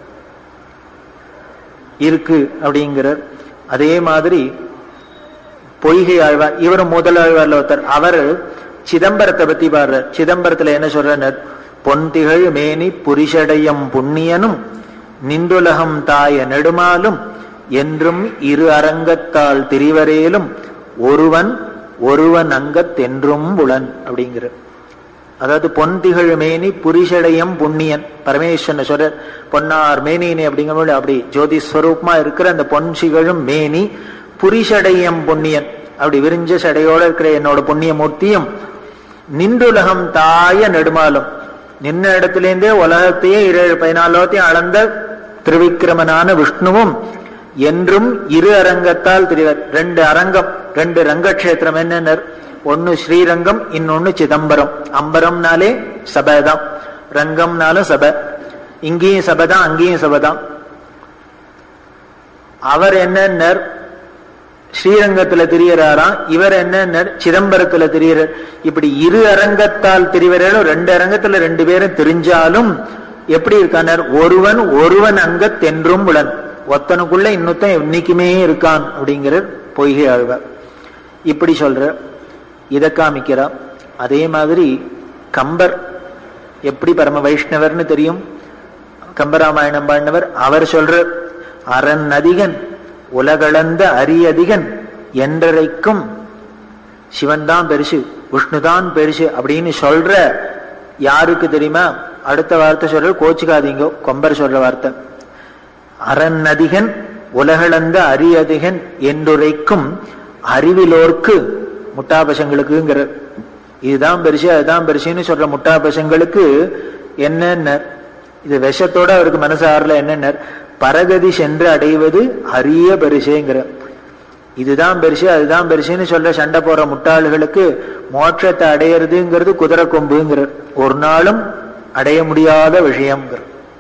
இருக்கு அப்படிங்கிறார் அதே மாதிரி பொய்கை ஆழ்வார் இவரும் முதல் ஆழ்வார்ல ஒருத்தர் அவர் சிதம்பரத்தை பத்தி பாடுறார் சிதம்பரத்துல என்ன சொல்றார் பொன்திகழ் மேனி புரிஷடையம் புண்ணியனும் நின்றுலகம் தாய நெடுமாலும் என்றும் இரு அரங்கத்தால் திரிவரேலும் ஒருவன் ஒருவன் அங்கத்தென்றும் புலன் அப்படிங்கிற அதாவது பொன் திகழ் மேனி புரிஷடையம் புண்ணியன் பரமேஸ்வரன் சொல்ற பொன்னார் மேனினி அப்படிங்கும்போது அப்படி ஜோதி ஸ்வரூபமா இருக்கிற அந்த பொன் சிகழும் மேனி புரிஷடையம் புண்ணியன் அப்படி விரிஞ்ச சடையோட இருக்கிற என்னோட புண்ணிய மூர்த்தியும் நின்றுலகம் தாய நெடுமாலும் நின்ன இடத்திலேருந்தே உலகத்தையே இரு பதினாலோத்தையும் அளந்த திருவிக்கிரமனான விஷ்ணுவும் என்றும் இரு அரங்கத்தால் திரிவர் ரெண்டு அரங்கம் ரெண்டு ரங்கக்ஷேத்திரம் என்னன்னர் ஒன்னு ஸ்ரீரங்கம் இன்னொன்னு சிதம்பரம் அம்பரம்னாலே சபை தான் ரங்கம்னாலும் சபை இங்கேயும் சபை தான் அங்கேயும் சபை தான் அவர் என்னன்னர் ஸ்ரீரங்கத்துல திரியறாராம் இவர் என்னன்னர் சிதம்பரத்துல திரியறார் இப்படி இரு அரங்கத்தால் திரிவரும் ரெண்டு அரங்கத்துல ரெண்டு பேரும் தெரிஞ்சாலும் எப்படி இருக்கானர் ஒருவன் ஒருவன் அங்க தென்றும் உளன் ஒத்தனுக்குள்ள இன்னொத்தன் என்னைக்குமே இருக்கான் அப்படிங்கிற பொய்கை ஆழ்வார் இப்படி சொல்ற இதை காமிக்கிறா அதே மாதிரி கம்பர் எப்படி பரம வைஷ்ணவர்னு தெரியும் கம்பராமாயணம் பாடினவர் அவர் சொல்ற அரண் அதிகன் உலகளந்த அரியதிகன் என்றரைக்கும் சிவன் தான் பெருசு விஷ்ணுதான் பெருசு அப்படின்னு சொல்ற யாருக்கு தெரியுமா அடுத்த வார்த்தை சொல்ற கோச்சுக்காதீங்க கொம்பர் சொல்ற வார்த்தை அறநதிகன் உலகளந்த அரியதிகன் என்றுரைக்கும் அறிவிலோர்க்கு முட்டாபசங்களுக்குங்கிற இதுதான் பெருசு அதுதான் பெருசுன்னு சொல்ற முட்டாபசங்களுக்கு என்னென்ன இது விஷத்தோட அவருக்கு மனசு ஆறல என்னென்ன பரகதி சென்று அடைவது அரிய பெருசுங்கிற இதுதான் பெருசு அதுதான் பெருசுன்னு சொல்ற சண்டை போடுற முட்டாள்களுக்கு மோட்சத்தை அடையிறதுங்கிறது குதிரை கொம்புங்கிற ஒரு நாளும் அடைய முடியாத விஷயம்ங்கிற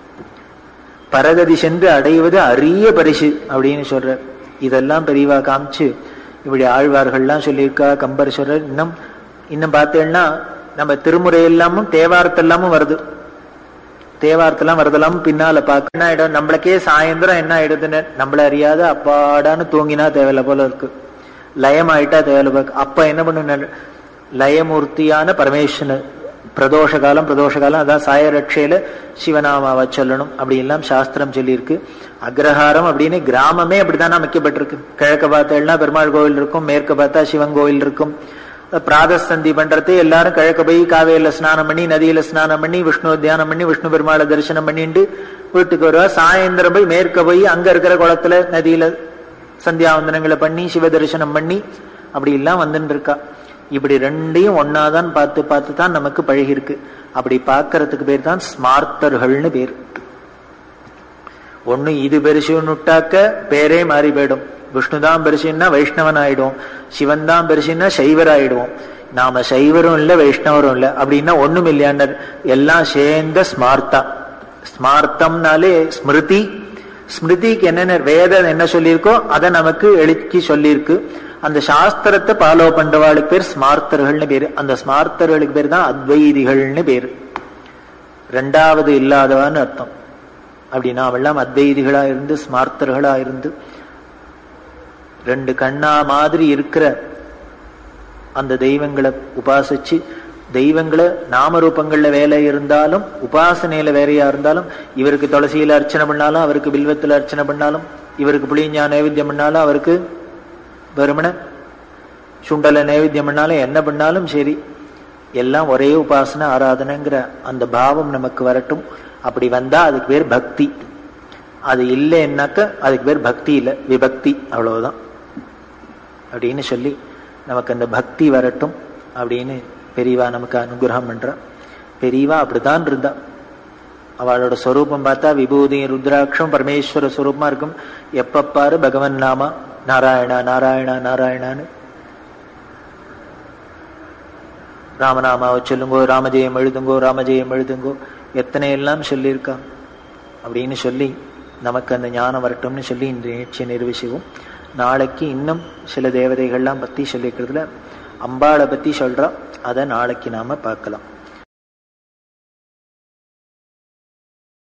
பரகதி சென்று அடைவது அரிய பரிசு அப்படின்னு சொல்ற இதெல்லாம் பெரியவா காமிச்சு இப்படி ஆழ்வார்கள்லாம் சொல்லியிருக்கா கம்பர் சொல்ற இன்னும் இன்னும் பார்த்தேன்னா நம்ம திருமுறை எல்லாமும் தேவாரத்தெல்லாமும் வருது தேவாரத்தெல்லாம் வருதெல்லாம் பின்னால பார்க்க என்ன ஆயிடும் நம்மளுக்கே சாயந்தரம் என்ன ஆயிடுதுன்னு நம்மள அறியாத அப்பாடான்னு தூங்கினா தேவையில்ல போல இருக்கு லயம் ஆயிட்டா தேவையில்ல போல அப்ப என்ன பண்ணு லயமூர்த்தியான பரமேஸ்வரன் பிரதோஷ காலம் பிரதோஷ காலம் அதான் சாயரட்சையில சிவநாமாவை சொல்லணும் அப்படி எல்லாம் சாஸ்திரம் சொல்லியிருக்கு அக்ரஹாரம் அப்படின்னு கிராமமே அப்படித்தானே அமைக்கப்பட்டிருக்கு கிழக்க பார்த்தேன்னா பெருமாள் கோவில் இருக்கும் மேற்க பார்த்தா சிவன் கோவில் இருக்கும் பிராதசந்தி பண்றது எல்லாரும் கிழக்க போய் காவேரியில ஸ்நானம் பண்ணி நதியில ஸ்நானம் பண்ணி விஷ்ணு தியானம் பண்ணி விஷ்ணு பெருமாளை தரிசனம் பண்ணிட்டு வீட்டுக்கு வருவா சாயந்தரம் போய் மேற்க போய் அங்க இருக்கிற குளத்துல நதியில சந்தியாவந்தனங்களை பண்ணி சிவ தரிசனம் பண்ணி அப்படி எல்லாம் வந்துட்டு இருக்கா இப்படி ரெண்டையும் ஒன்னாதான் பார்த்து பார்த்து தான் நமக்கு பழகிருக்கு அப்படி பார்க்கறதுக்கு பேர் தான் ஸ்மார்த்தர்கள்னு பேர் ஒண்ணு இது பெருசுன்னு விட்டாக்க பேரே மாறி போயிடும் விஷ்ணு தான் பெருசுன்னா வைஷ்ணவன் ஆயிடும் சிவன் தான் பெருசுன்னா சைவர் ஆயிடுவோம் நாம சைவரும் இல்லை வைஷ்ணவரும் இல்லை அப்படின்னா ஒண்ணும் இல்லையாண்டர் எல்லாம் சேர்ந்த ஸ்மார்த்தா ஸ்மார்த்தம்னாலே ஸ்மிருதி ஸ்மிருதிக்கு என்னென்ன வேதம் என்ன சொல்லியிருக்கோ அதை நமக்கு எழுக்கி சொல்லியிருக்கு அந்த சாஸ்திரத்தை ஃபாலோ பண்றவாளுக்கு பேர் ஸ்மார்த்தர்கள்னு பேரு அந்த ஸ்மார்த்தர்களுக்கு பேர் தான் அத்வைதிகள்னு பேரு ரெண்டாவது இல்லாதவான்னு அர்த்தம் அப்படி நாம் எல்லாம் அத்வைதிகளா இருந்து ஸ்மார்த்தர்களா இருந்து ரெண்டு கண்ணா மாதிரி இருக்கிற அந்த தெய்வங்களை உபாசிச்சு தெய்வங்களை நாமரூபங்கள்ல வேலை இருந்தாலும் உபாசனையில வேறையா இருந்தாலும் இவருக்கு துளசியில அர்ச்சனை பண்ணாலும் அவருக்கு பில்வத்துல அர்ச்சனை பண்ணாலும் இவருக்கு புளியஞ்சா நைவேத்தியம் பண்ணாலும் அவருக்கு வெறுமன சுண்டல நைவேத்தியம் பண்ணாலும் என்ன பண்ணாலும் சரி எல்லாம் ஒரே உபாசனை ஆராதனைங்கிற அந்த பாவம் நமக்கு வரட்டும் அப்படி வந்தா அதுக்கு பேர் பக்தி அது இல்லைன்னாக்க அதுக்கு பேர் பக்தி இல்லை விபக்தி அவ்வளவுதான் அப்படின்னு சொல்லி நமக்கு அந்த பக்தி வரட்டும் அப்படின்னு பெரியவா நமக்கு அனுகிரகம் பண்றா பெரியவா அப்படித்தான் இருந்தா அவளோட ஸ்வரூபம் பார்த்தா விபூதி ருத்ராட்சம் பரமேஸ்வர ஸ்வரூபமா இருக்கும் எப்ப பாரு பகவன் நாமா நாராயணா நாராயணா நாராயணான்னு ராமநாமாவை சொல்லுங்கோ ராமஜெயம் எழுதுங்கோ ராமஜெயம் எழுதுங்கோ எத்தனை எல்லாம் சொல்லியிருக்கா அப்படின்னு சொல்லி நமக்கு அந்த ஞானம் வரட்டும்னு சொல்லி இந்த நிகழ்ச்சியை நிர்வகிச்சுவோம் நாளைக்கு இன்னும் சில தேவதைகள்லாம் பத்தி சொல்லிக்கிறதுல அம்பாளை பத்தி சொல்றா அதை நாளைக்கு நாம பார்க்கலாம்